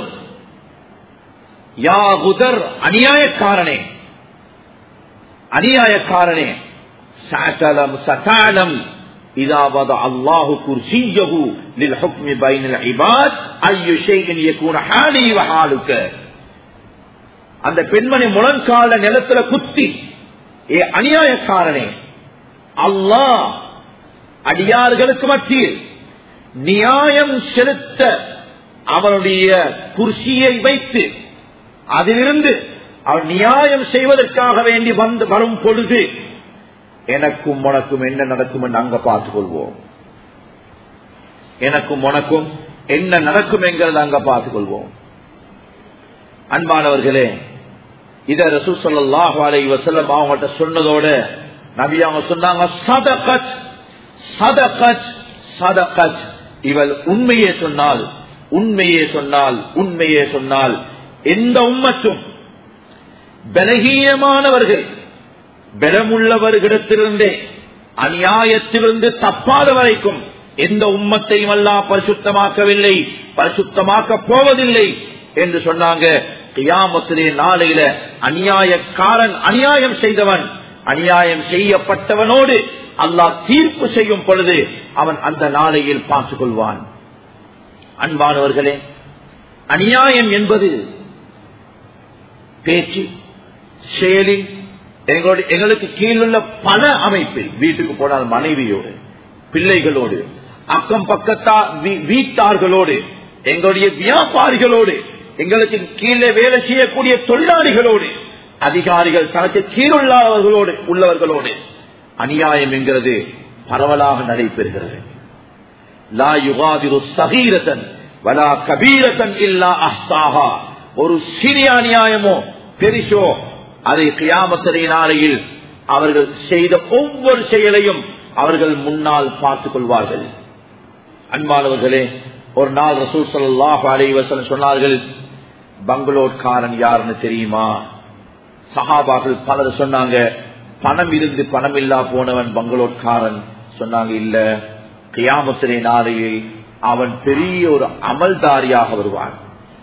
யா குதர் அநியாயக்காரனே அநியாயக்காரனே சதலம் சதாலம் இதாவது அல்லாஹு குர்சியஹு லில் ஹுக்மி பைனல் இபாத் ஐயு ஷைஇன் யகூன ஹாலி வ ஹாலுக அந்த பெண்மணி முழங்கால நிலத்துல குத்தி ஏ அநியாயக்காரனே அல்லாஹ் அடியார்களுக்கு மத்தியில் நியாயம் செலுத்த அவனுடைய குர்சியை வைத்து அதிலிருந்து அவன் நியாயம் செய்வதற்காக வேண்டி வந்து வரும் பொழுது எனக்கும் உனக்கும் என்ன நடக்கும் என்று அங்க பார்த்துக் கொள்வோம் எனக்கும் உனக்கும் என்ன நடக்கும் என்கிறத அங்க பார்த்துக் கொள்வோம் அன்பானவர்களே இத ரசூ சொல்லாஹு அலை வசல்லம் அவங்கள்ட்ட சொன்னதோட நபி அவங்க சொன்னாங்க சதகத் சதகத் சதகத் இவள் உண்மையே சொன்னால் உண்மையே சொன்னால் உண்மையே சொன்னால் எந்த உம்மற்றும் பலகீனமானவர்கள் பலமுள்ளவர்களிடத்திலிருந்தே அநியாயத்திலிருந்து தப்பாத வரைக்கும் எந்த உம்மத்தையும் எல்லாம் பரிசுத்தமாக்கவில்லை பரிசுத்தமாக்க போவதில்லை என்று சொன்னாங்க கியாமத்திலே நாளையில அநியாயக்காரன் அநியாயம் செய்தவன் அநியாயம் செய்யப்பட்டவனோடு அல்லாஹ் தீர்ப்பு செய்யும் பொழுது அவன் அந்த நாளையில் பார்த்துக் கொள்வான் அன்பானவர்களே அநியாயம் என்பது பேச்சு செயலில் எங்களோட எங்களுக்கு கீழுள்ள பல அமைப்பில் வீட்டுக்கு போனால் மனைவியோடு பிள்ளைகளோடு அக்கம் பக்கத்தா வீட்டார்களோடு எங்களுடைய வியாபாரிகளோடு எங்களுக்கு கீழே வேலை செய்யக்கூடிய தொழிலாளிகளோடு அதிகாரிகள் தனக்கு கீழுள்ளவர்களோடு உள்ளவர்களோடு அநியாயம் என்கிறது பரவலாக நடைபெறுகிறது லா யுகாதிரு சகீரதன் வலா கபீரதன் இல்லா அஹ்சாஹா ஒரு சிறிய அநியாயமோ பெரிசோ அதை கியாமத்திரை நாளையில் அவர்கள் செய்த ஒவ்வொரு செயலையும் அவர்கள் முன்னால் பார்த்துக் கொள்வார்கள் அன்பானவர்களே ஒரு நாள் ரசூல் சல்லாஹ் அலைவசன் சொன்னார்கள் பங்களோட்காரன் யாருன்னு தெரியுமா சஹாபாக்கள் பலர் சொன்னாங்க பணம் இருந்து பணம் இல்லா போனவன் பங்களோட்காரன் சொன்னாங்க இல்ல கியாமத்திரை நாளையில் அவன் பெரிய ஒரு அமல்தாரியாக வருவான்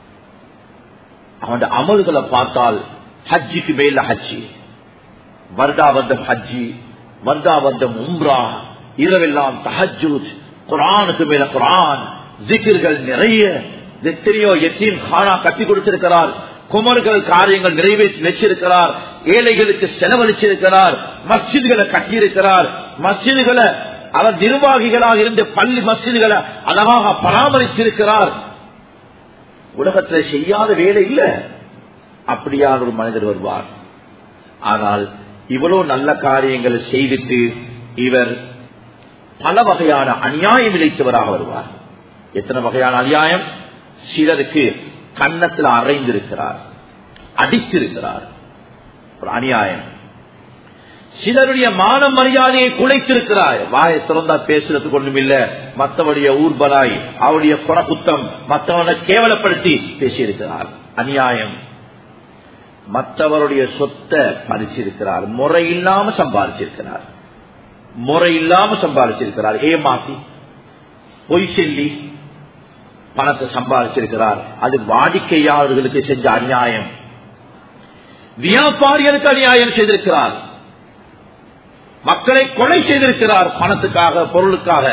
அவன் அமல்களை பார்த்தால் ஹஜ்ஜிக்கு மேல ஹஜ்ஜி வர்தா வந்தம் ஹஜ்ஜி வர்தா வந்தம் உம்ரா இரவெல்லாம் தஹஜூத் குரானுக்கு மேல குரான் ஜிக்கிர்கள் நிறைய எத்தனையோ எத்தீம் கானா கட்டி கொடுத்திருக்கிறார் குமர்கள் காரியங்கள் நிறைவேற்றி வச்சிருக்கிறார் ஏழைகளுக்கு செலவழிச்சிருக்கிறார் மஸ்ஜிதுகளை கட்டியிருக்கிறார் மஸ்ஜிதுகளை அவர் நிர்வாகிகளாக இருந்து பள்ளி மஸ்ஜிதுகளை அழகாக பராமரித்திருக்கிறார் உலகத்தில் செய்யாத வேலை இல்ல அப்படியான ஒரு மனிதர் வருவார் ஆனால் இவ்வளவு நல்ல காரியங்களை செய்துட்டு இவர் பல வகையான அநியாயம் இழைத்தவராக வருவார் எத்தனை வகையான அநியாயம் சிலருக்கு கன்னத்தில் அரைந்திருக்கிறார் அடித்திருக்கிறார் ஒரு அநியாயம் சிலருடைய மான மரியாதையை குலைத்திருக்கிறார் வாயை திறந்தா பேசுறதுக்கு ஒண்ணும் இல்ல மற்றவருடைய ஊர்பலாய் அவருடைய குணகுத்தம் மற்றவனை கேவலப்படுத்தி பேசியிருக்கிறார் அநியாயம் மற்றவருடைய சொத்தை பறிச்சிருக்கிறார் முறை இல்லாம சம்பாதிச்சிருக்கிறார் முறை இல்லாம சம்பாதிச்சிருக்கிறார் ஏமாத்தி பொய் சொல்லி பணத்தை சம்பாதிச்சிருக்கிறார் அது வாடிக்கையாளர்களுக்கு செஞ்ச அநியாயம் வியாபாரிகளுக்கு அநியாயம் செய்திருக்கிறார் மக்களை கொலை செய்திருக்கிறார் பணத்துக்காக பொருளுக்காக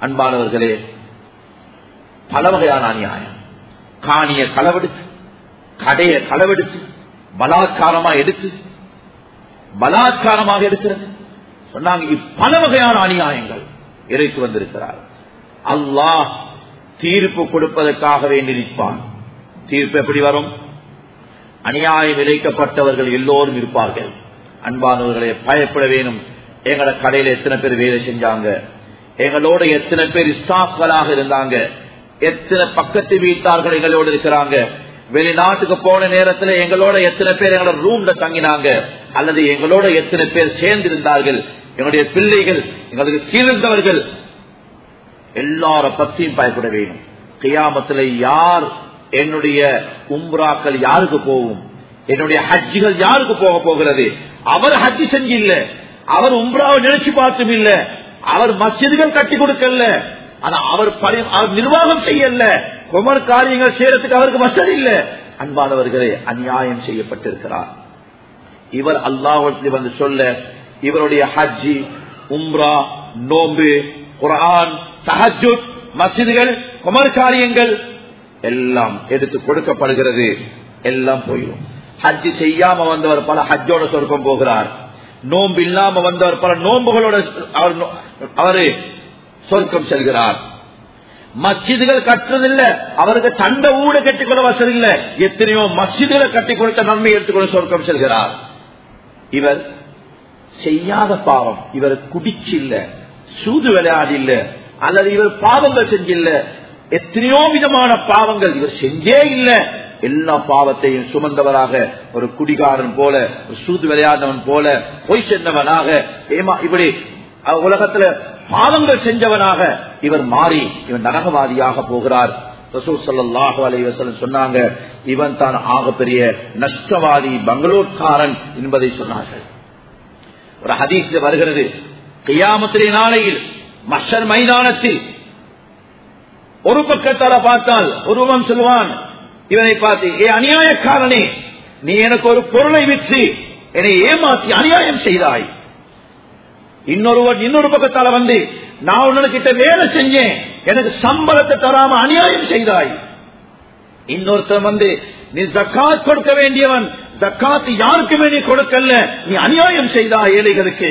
அன்பானவர்களே பல வகையான அநியாயம் காணிய களவெடுத்து கடையை களவெடுத்து பலாத்காரமா எடுத்து பலாத்காரமாக எடுக்கிறது சொன்னாங்க இப் பல வகையான அநியாயங்கள் இறைத்து வந்திருக்கிறார் அல்லாஹ் தீர்ப்பு கொடுப்பதற்காக வேண்டி நிற்பான் தீர்ப்பு எப்படி வரும் அநியாயம் இழைக்கப்பட்டவர்கள் எல்லோரும் இருப்பார்கள் அன்பானவர்களை பயப்பட வேணும் எங்களோட கடையில எத்தனை பேர் வேலை செஞ்சாங்க எங்களோட எத்தனை பேர் ஸ்டாஃப்களாக இருந்தாங்க எத்தனை பக்கத்து வீட்டார்கள் எங்களோட இருக்கிறாங்க வெளிநாட்டுக்கு போன நேரத்துல எங்களோட எத்தனை பேர் எங்களோட ரூம்ல தங்கினாங்க அல்லது எங்களோட எத்தனை பேர் சேர்ந்து இருந்தார்கள் எங்களுடைய பிள்ளைகள் எங்களுக்கு கீழ்ந்தவர்கள் எல்லார பத்தியும் பயப்பட வேணும் கியாமத்துல யார் என்னுடைய உம்ராக்கள் யாருக்கு போகும் என்னுடைய ஹஜ்ஜிகள் யாருக்கு போக போகிறது அவர் ஹஜ்ஜி செஞ்சு இல்ல அவர் உம்ராவை நினைச்சு பார்த்தும் இல்ல அவர் மசிதிகள் கட்டி கொடுக்கல ஆனா அவர் பரி- அவர் நிர்வாகம் செய்யல குமர் காரியங்கள் செய்யறதுக்கு அவருக்கு வசதி இல்ல அன்பானவர்களே அநியாயம் செய்யப்பட்டிருக்கிறார் இவர் அல்லாஹ் வந்து சொல்ல இவருடைய ஹஜ்ஜி உம்ரா நோம்பு குரான் தஹஜுத் மசிதிகள் குமர் காரியங்கள் எல்லாம் எடுத்து கொடுக்கப்படுகிறது எல்லாம் போயிடும் ஹஜ்ஜி செய்யாம வந்தவர் பல ஹஜ்ஜோட சொர்க்கம் போகிறார் நோன்பு இல்லாம வந்தவர் பல நோன்புகளோட அவர் நோ- அவரு சொர்க்கம் செல்கிறார் மஸ்ஜிதுகள் கட்டுறதில்ல அவருக்கு தண்ட ஊட கட்டிக்கொள்ள வசதி இல்ல எத்தனையோ மஸ்ஜிதுகளை கட்டி கொடுத்த நன்மை எடுத்துக்கொள்ள சொர்க்கம் செல்கிறார் இவர் செய்யாத பாவம் இவர் குடிச்சு இல்ல சூது விளையாடி இல்ல அல்லது இவர் பாவங்கள் செஞ்சில்ல எத்தனையோ விதமான பாவங்கள் இவர் செஞ்சே இல்ல எல்லா பாவத்தையும் சுமந்தவராக ஒரு குடிகாரன் போல ஒரு சூது விளையாடினவன் போல பொய் சென்றவனாக ஏமா இப்படி அஹ், உலகத்துல பாவங்கள் செஞ்சவனாக இவர் மாறி இவன் நரகவாதியாக போகிறார் ரசூல் ஸல்லல்லாஹு அலைஹி வஸல்லம் சொன்னாங்க இவன் தான் ஆகப்பெரிய நஷ்டவாதி பங்களூர்காரன் என்பதை சொன்னார்கள் ஒரு ஹதீஸ்ல வருகிறது கியாமத்திலே நாளையில் மஷர் மைதானத்தில் ஒரு பக்கத்தால பார்த்தால் ஒருவன் சொல்வான் இவனை பார்த்து ஏ அநியாயக்காரனே நீ எனக்கு ஒரு பொருளை விற்று என்னை ஏமாற்றி அநியாயம் செய்தாய் இன்னொருவன் இன்னொரு பக்கத்தால வந்து நான் உனக்கிட்ட வேலை செஞ்சேன் எனக்கு சம்பளத்தை தராம அநியாயம் செய்தாய் இன்னொருத்தன் வந்து நீ ஜக்காத் கொடுக்க வேண்டியவன் ஜக்காத் யாருக்கு வேண்டி கொடுக்கல நீ அநியாயம் செய்தா ஏழைகளுக்கு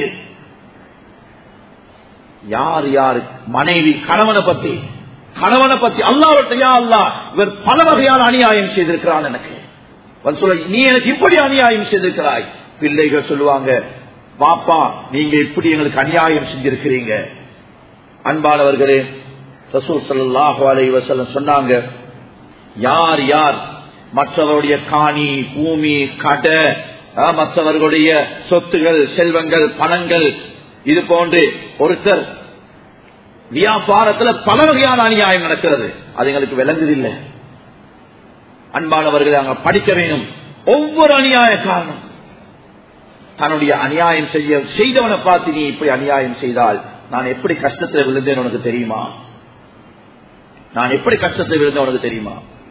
யார் யார் மனைவி கணவனை பத்தி கணவனை பத்தி அல்லாவட்டையா அல்லா இவர் பல வகையான அநியாயம் செய்திருக்கிறான் எனக்கு அவன் சொல்ல நீ எனக்கு இப்படி அநியாயம் செய்திருக்கிறாய் பிள்ளைகள் சொல்லுவாங்க பாப்பா நீங்க இப்படி எங்களுக்கு அநியாயம் செஞ்சிருக்கிறீங்க அன்பானவர்களே ரசூல் ஸல்லல்லாஹு அலைஹி வஸல்லம் சொன்னாங்க யார் யார் மற்றவருடைய காணி பூமி கடை அஹ், மற்றவர்களுடைய சொத்துகள் செல்வங்கள் பணங்கள் இது போன்று ஒருத்தர் வியாபாரத்துல பல வகையான அநியாயம் நடக்கிறது அது எங்களுக்கு விளங்குதில்லை அன்பானவர்களை அங்க படிக்க வேணும் ஒவ்வொரு அநியாய காரணம் தன்னுடைய அநியாயம் செய்ய செய்தவனை பார்த்து நீ இப்படி அநியாயம் செய்தால் நான் எப்படி கஷ்டத்தில் விழுந்தேன் உனக்கு தெரியுமா நான் எப்படி கஷ்டத்தில் விழுந்தேன் உனக்கு தெரியுமா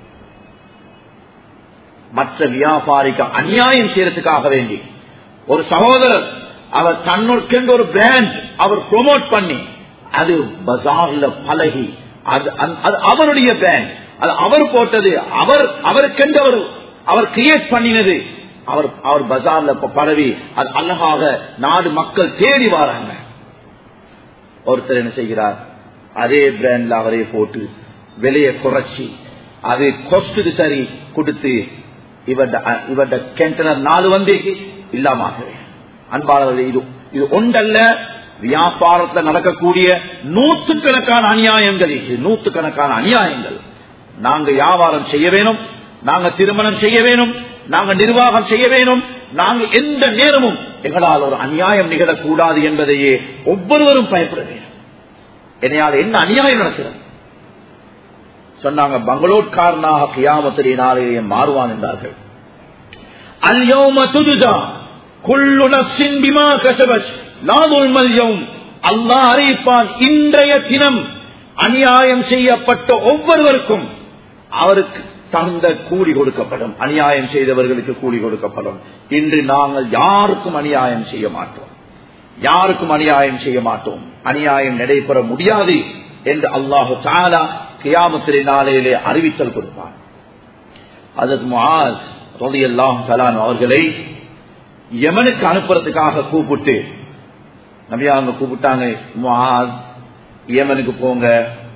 மற்ற வியாபாரிக்கு அநியாயம் செய்யறதுக்காக வேண்டி ஒரு சகோதரர் அவர் தன்னுக்கென்று ஒரு பிராண்ட் அவர் ப்ரொமோட் பண்ணி அது பஜார்ல பழகி அது அந்த- அது அவருடைய பிராண்ட் அது அவர் போட்டது அவர் அவருக்கென்று அவர் அவர் கிரியேட் பண்ணினது அவர் அவர் பஜார்ல இப்ப பரவி அது அழகாக நாடு மக்கள் தேடி வராங்க ஒருத்தர் என்ன செய்கிறார் அதே பிராண்ட்ல அவரே போட்டு விலையை குறைச்சி அது கொஸ்டுக்கு சரி கொடுத்து இவட இவட கெண்டனர் நாலு வந்து இல்லாம அன்பாளர்கள் இது இது ஒன்றல்ல வியாபாரத்தில் நடக்கக்கூடிய நூற்றுக்கணக்கான அநியாயங்கள் இது நூற்றுக்கணக்கான அநியாயங்கள் நாங்க வியாபாரம் செய்ய வேணும் நாங்க திருமணம் செய்ய வேணும் நாங்க நிர்வாகம் செய்ய வேணும் நாங்க எந்த நேரமும் எங்களால் ஒரு அநியாயம் நிகழக்கூடாது என்பதையே ஒவ்வொருவரும் பயப்பட வேண்டும் என்னையால் என்ன அநியாயம் நடக்கிறது சொன்னாங்க பங்களூர்காரனாக கியாமத்திலே நாளையே மாறுவான் என்றார்கள் அல்யோம துதுஜா குள்ளு நஃப்ஸின் பிமா கஸபத் லா துல்மல் யௌம் அல்லாஹ் அறிவிப்பான் இன்றைய தினம் அநியாயம் செய்யப்பட்ட ஒவ்வொருவருக்கும் அவருக்கு தகுந்த கூலி கொடுக்கப்படும் அநியாயம் செய்தவர்களுக்கு கூலி கொடுக்கப்படும் இன்று நாங்கள் யாருக்கும் அநியாயம் செய்ய மாட்டோம் யாருக்கும் அநியாயம் செய்ய மாட்டோம் அநியாயம் நடைபெற முடியாது என்று அல்லாஹு தாலா கியாமத்திலே நாளையிலே அறிவித்தல் கொடுப்பார் அதற்கு முஆஸ் ரலியல்லாஹு தஆலா அவர்களை யமனுக்கு அனுப்புறதுக்காக கூப்பிட்டு நபியா அவங்க கூப்பிட்டாங்க முஆஸ் யமனுக்கு போங்க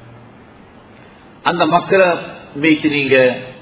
அந்த மக்களை வைத்து நீங்க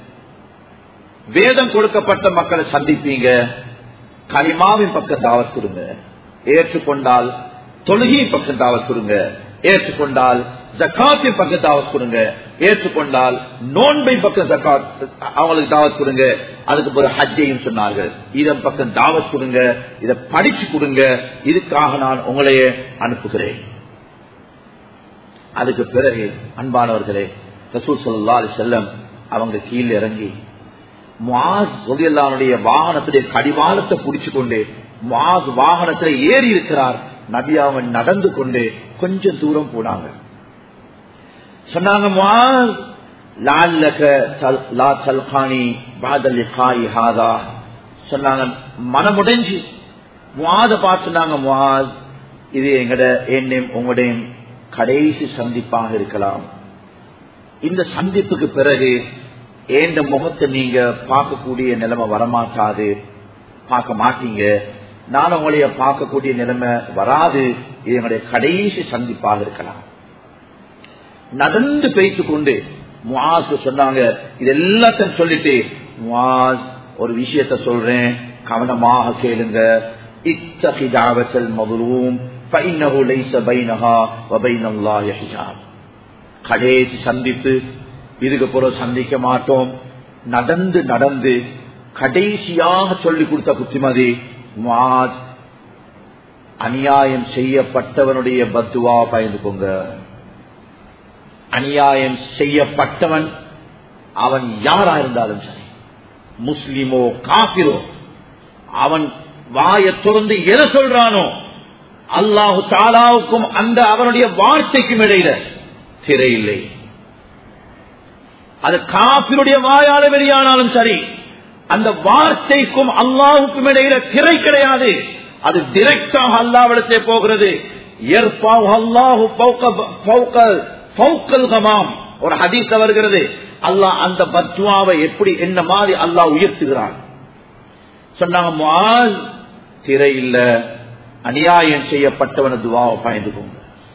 வேதம் கொடுக்கப்பட்ட மக்களை சந்திப்பீங்க கலிமாவின் பக்கம் தாவத் கொடுங்க ஏற்றுக்கொண்டால் தொழுகையின் பக்கம் தாவத் கொடுங்க ஏற்றுக்கொண்டால் ஜக்காத்தின் பக்கம் தாவத் கொடுங்க ஏற்றுக்கொண்டால் நோன்பை பக்கம் ஜக்காத் அவங்களுக்கு தாவத் கொடுங்க அதுக்கு பிறகு ஹஜ்ஜையும் சொன்னார்கள் இதன் பக்கம் தாவத் கொடுங்க இதை படிச்சு கொடுங்க இதுக்காக நான் உங்களையே அனுப்புகிறேன் அதுக்கு பிறகு அன்பானவர்களே ரசூல் சல்லா அலி செல்லம் அவங்க கீழே இறங்கி முவாஸ் ஒலியல்லானுடைய வாகனத்துடைய கடிவாளத்தை பிடிச்சு கொண்டு முவாஸ் வாகனத்துல ஏறி இருக்கிறார் நபி அவன் நடந்து கொண்டு கொஞ்சம் தூரம் போனாங்க சொன்னாங்க முவாஸ் லால்லக சல்- லா சல்கானி பாதல் காய் ஹாதா சொன்னாங்க மனமுடைஞ்சு முவாத பார்த்து சொன்னாங்க முவாஸ் இது எங்கட என்னையும் உங்களுடைய கடைசி சந்திப்பாக இருக்கலாம் இந்த சந்திப்புக்கு பிறகு ஏந்த முகத்தை நீங்க பார்க்கக்கூடிய நிலைமை வரமாட்டாது பார்க்க மாட்டீங்க நான் உங்களைய பார்க்கக்கூடிய நிலைமை வராது இது எங்களுடைய கடைசி சந்திப்பாக இருக்கலாம் நடந்து பேய்த்து கொண்டு முவாஸ் சொன்னாங்க இது எல்லாத்தையும் சொல்லிட்டு முவாஸ் ஒரு விஷயத்த சொல்றேன் கவனமாக கேளுங்க இத்தகிதாவத்தல் மதுரும் فإنه ليس بينها وبين الله حجاب கடைசி சந்திப்பு இதுக்கு பிறகு சந்திக்க மாட்டோம் நடந்து நடந்து கடைசியாக சொல்லிக் கொடுத்த புத்திமதி முஆத், அநியாயம் செய்யப்பட்டவனுடைய பத்துவா பயந்துக்கோங்க அநியாயம் செய்யப்பட்டவன் அவன் யாரா இருந்தாலும் சரி முஸ்லிமோ காபிரோ அவன் வாயை திறந்து எதை சொல்றானோ அல்லாஹு தாலாவுக்கும் அந்த அவனுடைய வார்த்தைக்கும் இடையில திரை இல்லை அது காப்பினுடைய வாயால வெளியானாலும் சரி அந்த வார்த்தைக்கும் அல்லாஹுக்கும் இடையில திரை கிடையாது அது டிரெக்டாக அல்லாவிடத்தே போகிறது ஏற்பாவு அல்லாஹு பௌக்க- பௌக்க- பௌக்கல் கமாம் ஒரு ஹதீஸ் வருகிறது அல்லாஹ் அந்த பத்வாவை எப்படி என்ன மாதிரி அல்லாஹ் உயர்த்துகிறான் சொன்னாங்க முஆஸ், திரை இல்ல அநியாயம் செய்யப்பட்டவன துவாவை பயந்துக்கோங்க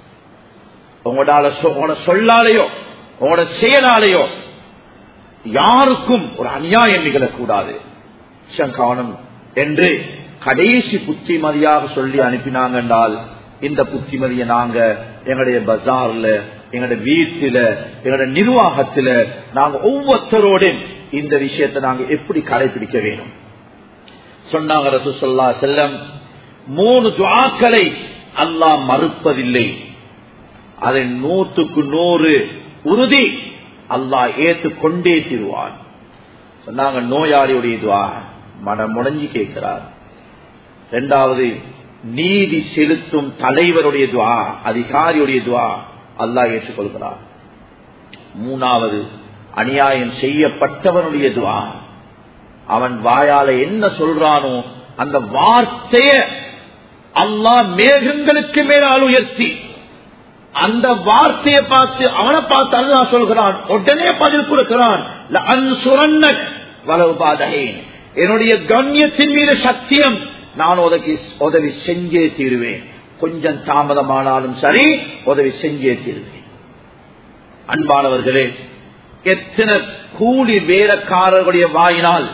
உங்களோட சொ- உங்களோட சொல்லாலேயோ உங்களோட செயலாலேயோ யாருக்கும் ஒரு அநியாயம் நிகழக்கூடாது கவனம் என்று கடைசி புத்திமதியாக சொல்லி அனுப்பினாங்க என்றால் இந்த புத்திமதியை நாங்க எங்களுடைய பஜார்ல எங்களுடைய வீட்டில எங்களுடைய நிர்வாகத்துல நாங்க ஒவ்வொருத்தரோடும் இந்த விஷயத்தை நாங்க எப்படி கடைபிடிக்க வேணும் சொன்னாங்க ரசூலுல்லாஹி அலைஹி செல்லம் மூணு துஆக்களை அல்லாஹ் மறுப்பதில்லை அதை நூற்றுக்கு நூறு உறுதி அல்லாஹ் ஏற்றுக்கொண்டே தீருவான் சொன்னாங்க நோயாளியுடைய துவா மனம் முடங்கி கேட்கிறார் இரண்டாவது நீதி செலுத்தும் தலைவருடைய துவா அதிகாரியுடைய துவா அல்லாஹ் ஏற்றுக்கொள்கிறார் மூணாவது அநியாயம் செய்யப்பட்டவனுடைய துவா அவன் வாயால என்ன சொல்றானோ அந்த வார்த்தைய அல்லாஹ் மேகங்களுக்கு மேலால் உயர்த்தி அந்த வார்த்தையை பார்த்து அவனை பார்த்து அல்லாஹ் சொல்கிறான் உடனே பதில் கொடுக்கிறான் "லஅன்சுரன்னக் வலவ் பாதஹீன்." என்னுடைய கண்ணியத்தின் மீது சத்தியம் நான் உதவி உதவி செஞ்சே தீருவேன் கொஞ்சம் தாமதமானாலும் சரி உதவி செஞ்சே தீருவேன் அன்பானவர்களே எத்தனை கூலி வேலைக்காரர்களுடைய வாயினால்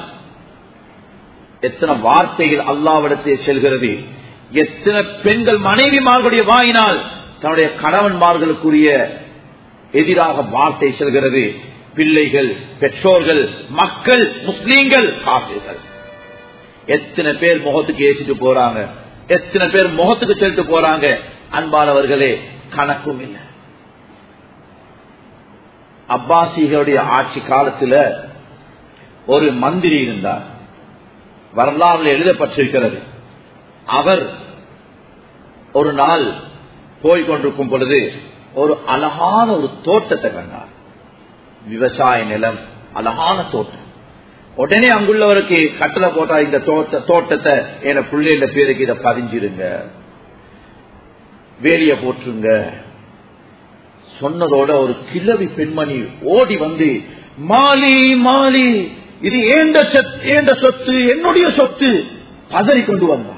எத்தனை வார்த்தைகள் அல்லாவிடத்தே செல்கிறது எத்தனை பெண்கள் மனைவிமார்களுடைய வாயினால் தன்னுடைய கணவன்மார்களுக்குரிய எதிராக வார்த்தை செல்கிறது பிள்ளைகள் பெற்றோர்கள் மக்கள் முஸ்லீம்கள் காப்பீர்கள் எத்தனை பேர் முகத்துக்கு ஏசிட்டு போறாங்க எத்தனை பேர் முகத்துக்கு செலுத்து போறாங்க அன்பானவர்களே கணக்கும் இல்லை அப்பாசிகளுடைய ஆட்சி காலத்துல ஒரு மந்திரி இருந்தார் வரலாறுல எழுதப்பட்டிருக்கிறது அவர் ஒரு நாள் போய் கொண்டிருக்கும் பொழுது ஒரு அழகான ஒரு தோட்டத்தை கண்டார் விவசாய நிலம் அழகான தோட்டம் உடனே அங்குள்ளவருக்கு கட்டளை போட்டா இந்த தோட்ட தோட்டத்தை என பிள்ளைகள பேருக்கு இதை பதிஞ்சிருங்க வேலிய போட்டுருங்க சொன்னதோட ஒரு கிழவி பெண்மணி ஓடி வந்து மாலி மாலி இது ஏண்ட சொத்- ஏண்ட சொத்து என்னுடைய சொத்து பதறி கொண்டு வந்தார்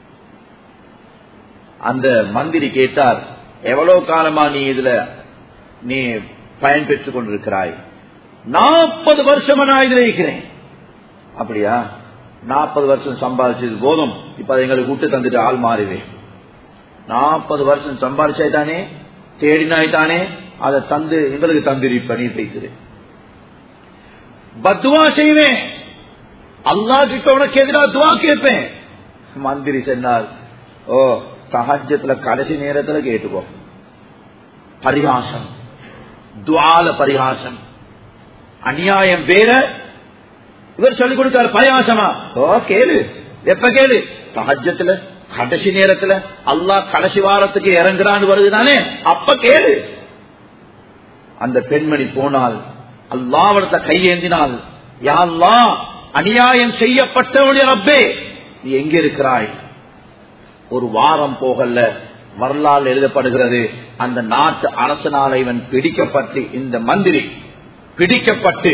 அந்த மந்திரி கேட்டார் எவ்வளவு காலமா நீ இதுல நீ பயன் பெற்றுக் கொண்டிருக்கிறாய் நாற்பது வருஷமா நான் இதுல இருக்கிறேன் அப்படியா நாற்பது வருஷம் சம்பாதிச்சது போதும் இப்ப அதை எங்களுக்கு விட்டு தந்துட்டு ஆள் மாறுவேன் நாற்பது வருஷம் சம்பாதிச்சாய்தானே தேடினாய்தானே அதை தந்து எங்களுக்கு தந்திருப்ப நீ பேசுது பத்துவா செய்வேன் அல்லா கிட்ட உனக்கு எதிராக துவா கேட்பேன் மந்திரி சொன்னார் ஓ சஹஜத்துல கடைசி நேரத்துல கேட்டுக்கோ பரிகாசம் துவால பரிகாசம் அநியாயம் வேற இவர் சொல்லிக் கொடுத்தாரு பரிகாசமா ஓ கேளு எப்ப கேளு சஹஜத்துல கடைசி நேரத்துல அல்லாஹ் கடைசி வாரத்துக்கு இறங்குறான்னு வருதுதானே அப்ப கேளு அந்த பெண்மணி போனால் அல்லாவிடத்த கையேந்தினால் யா அல்லாஹ் அநியாயம் செய்யப்பட்டவனுடைய ரப்பே நீ எங்க இருக்கிறாய் ஒரு வாரம் போகல வரலாறு எழுதப்படுகிறது அந்த நாட்டு அரசனால இவன் பிடிக்கப்பட்டு இந்த மந்திரி பிடிக்கப்பட்டு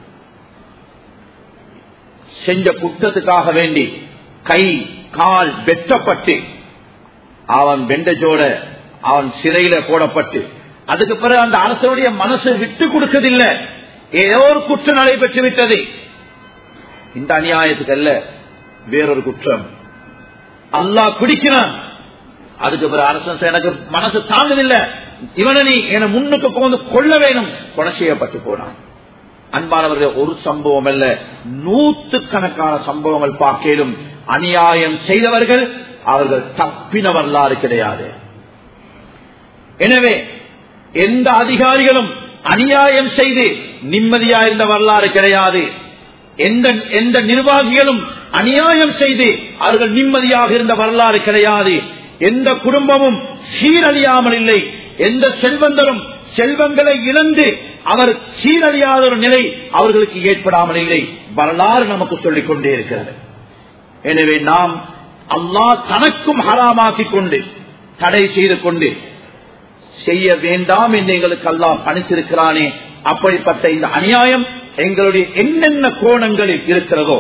செஞ்ச குற்றத்துக்காக வேண்டி கை கால் வெட்டப்பட்டு அவன் பெண்டஜோட அவன் சிறையில போடப்பட்டு அதுக்கு பிறகு அந்த அரசனுடைய மனசு விட்டு கொடுக்கதில்லை ஏதோ ஒரு குற்றம் நடைபெற்று விட்டது இந்த அநியாயத்துக்கு அல்ல வேறொரு குற்றம் அல்லாஹ் பிடிக்கிறான் அதுக்கு பிறகு அரசன் எனக்கு மனசு தாங்கதில்லை இவனை நீ என முன்னுக்கு போந்து கொள்ள வேணும் கொலை செய்யப்பட்டு போனான் அன்பானவர்கள் ஒரு சம்பவம் அல்ல நூற்றுக்கணக்கான சம்பவங்கள் பார்க்கலும் அநியாயம் செய்தவர்கள் அவர்கள் தப்பின வரலாறு கிடையாது எனவே எந்த அதிகாரிகளும் அநியாயம் செய்து நிம்மதியா இருந்த வரலாறு கிடையாது எந்த எந்த நிர்வாகிகளும் அநியாயம் செய்து அவர்கள் நிம்மதியாக இருந்த வரலாறு கிடையாது எந்த குடும்பமும் சீரழியாமல் இல்லை எந்த செல்வந்தரும் செல்வங்களை இழந்து அவர் சீரழியாத ஒரு நிலை அவர்களுக்கு ஏற்படாமல் இல்லை வரலாறு நமக்கு சொல்லிக் கொண்டே இருக்கிறது எனவே நாம் அல்லாஹ் தனக்கும் ஹராமாக்கிக் கொண்டு தடை செய்து கொண்டு செய்ய வேண்டாம் என்று எங்களுக்கு அல்லாஹ் பணித்திருக்கிறானே அப்படிப்பட்ட இந்த அநியாயம் எங்களுடைய என்னென்ன கோணங்களில் இருக்கிறதோ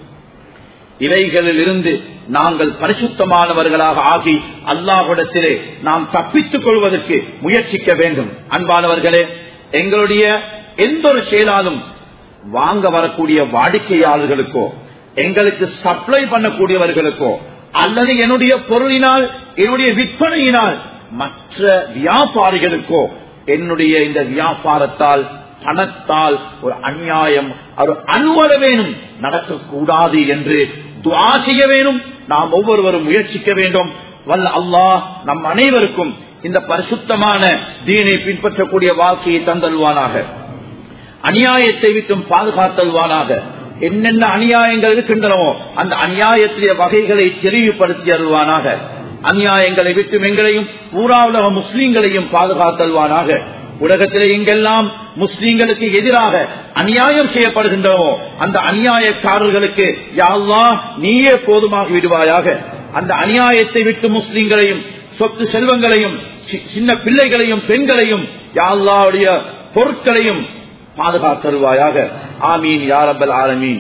இவைகளில் இருந்து நாங்கள் பரிசுத்தமானவர்களாக ஆகி அல்லாஹிடத்திலே நாம் தப்பித்துக் கொள்வதற்கு முயற்சிக்க வேண்டும் அன்பானவர்களே எங்களுடைய எந்த ஒரு செயலாலும் வாங்க வரக்கூடிய வாடிக்கையாளர்களுக்கோ எங்களுக்கு சப்ளை பண்ணக்கூடியவர்களுக்கோ அல்லது என்னுடைய பொருளினால் என்னுடைய விற்பனையினால் மற்ற வியாபாரிகளுக்கோ என்னுடைய இந்த வியாபாரத்தால் பணத்தால் ஒரு அநியாயம் ஒரு அனுவல வேணும் நடக்கக்கூடாது என்று துவா செய்ய வேணும் நாம் ஒவ்வொருவரும் முயற்சிக்க வேண்டும் வல்ல அல்லாஹ் நம் அனைவருக்கும் இந்த பரிசுத்தமான தீனை பின்பற்றக்கூடிய வாழ்க்கையை தந்தல்வானாக அநியாயத்தை விட்டும் பாதுகாத்தல்வானாக என்னென்ன அநியாயங்கள் இருக்கின்றனவோ அந்த அநியாயத்திலே வகைகளை தெளிவுபடுத்தி அருள்வானாக அநியாயங்களை விட்டு எங்களையும் ஊராவுலக முஸ்லீம்களையும் பாதுகாத்தல்வானாக உலகத்திலே எங்கெல்லாம் முஸ்லீம்களுக்கு எதிராக அநியாயம் செய்யப்படுகின்றனவோ அந்த அநியாயக்காரர்களுக்கு யாழ்லா நீயே போதுமாக விடுவாயாக அந்த அநியாயத்தை விட்டு முஸ்லீம்களையும் சொத்து செல்வங்களையும் சி- சின்ன பிள்ளைகளையும் பெண்களையும் யாழ்லாவுடைய பொருட்களையும் பாதுகாத்தருவாயாக ஆமீன் யாரபல் ஆலமீன்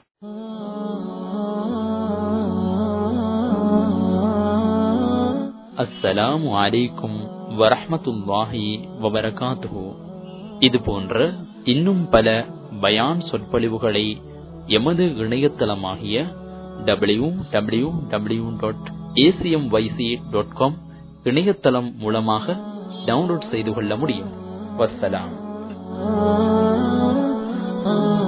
அஸ்ஸலாமு அலைக்கும் வரஹ்மத்துல்லாஹி வபரகாத்துஹு இது போன்ற இன்னும் பல பயான் சொற்பொழிவுகளை எமது இணையதளமாகிய W W W dot ACM YC dot com இணையதளம் மூலமாக டவுன்லோட் செய்து கொள்ள முடியும் வஸ்ஸலாம் ah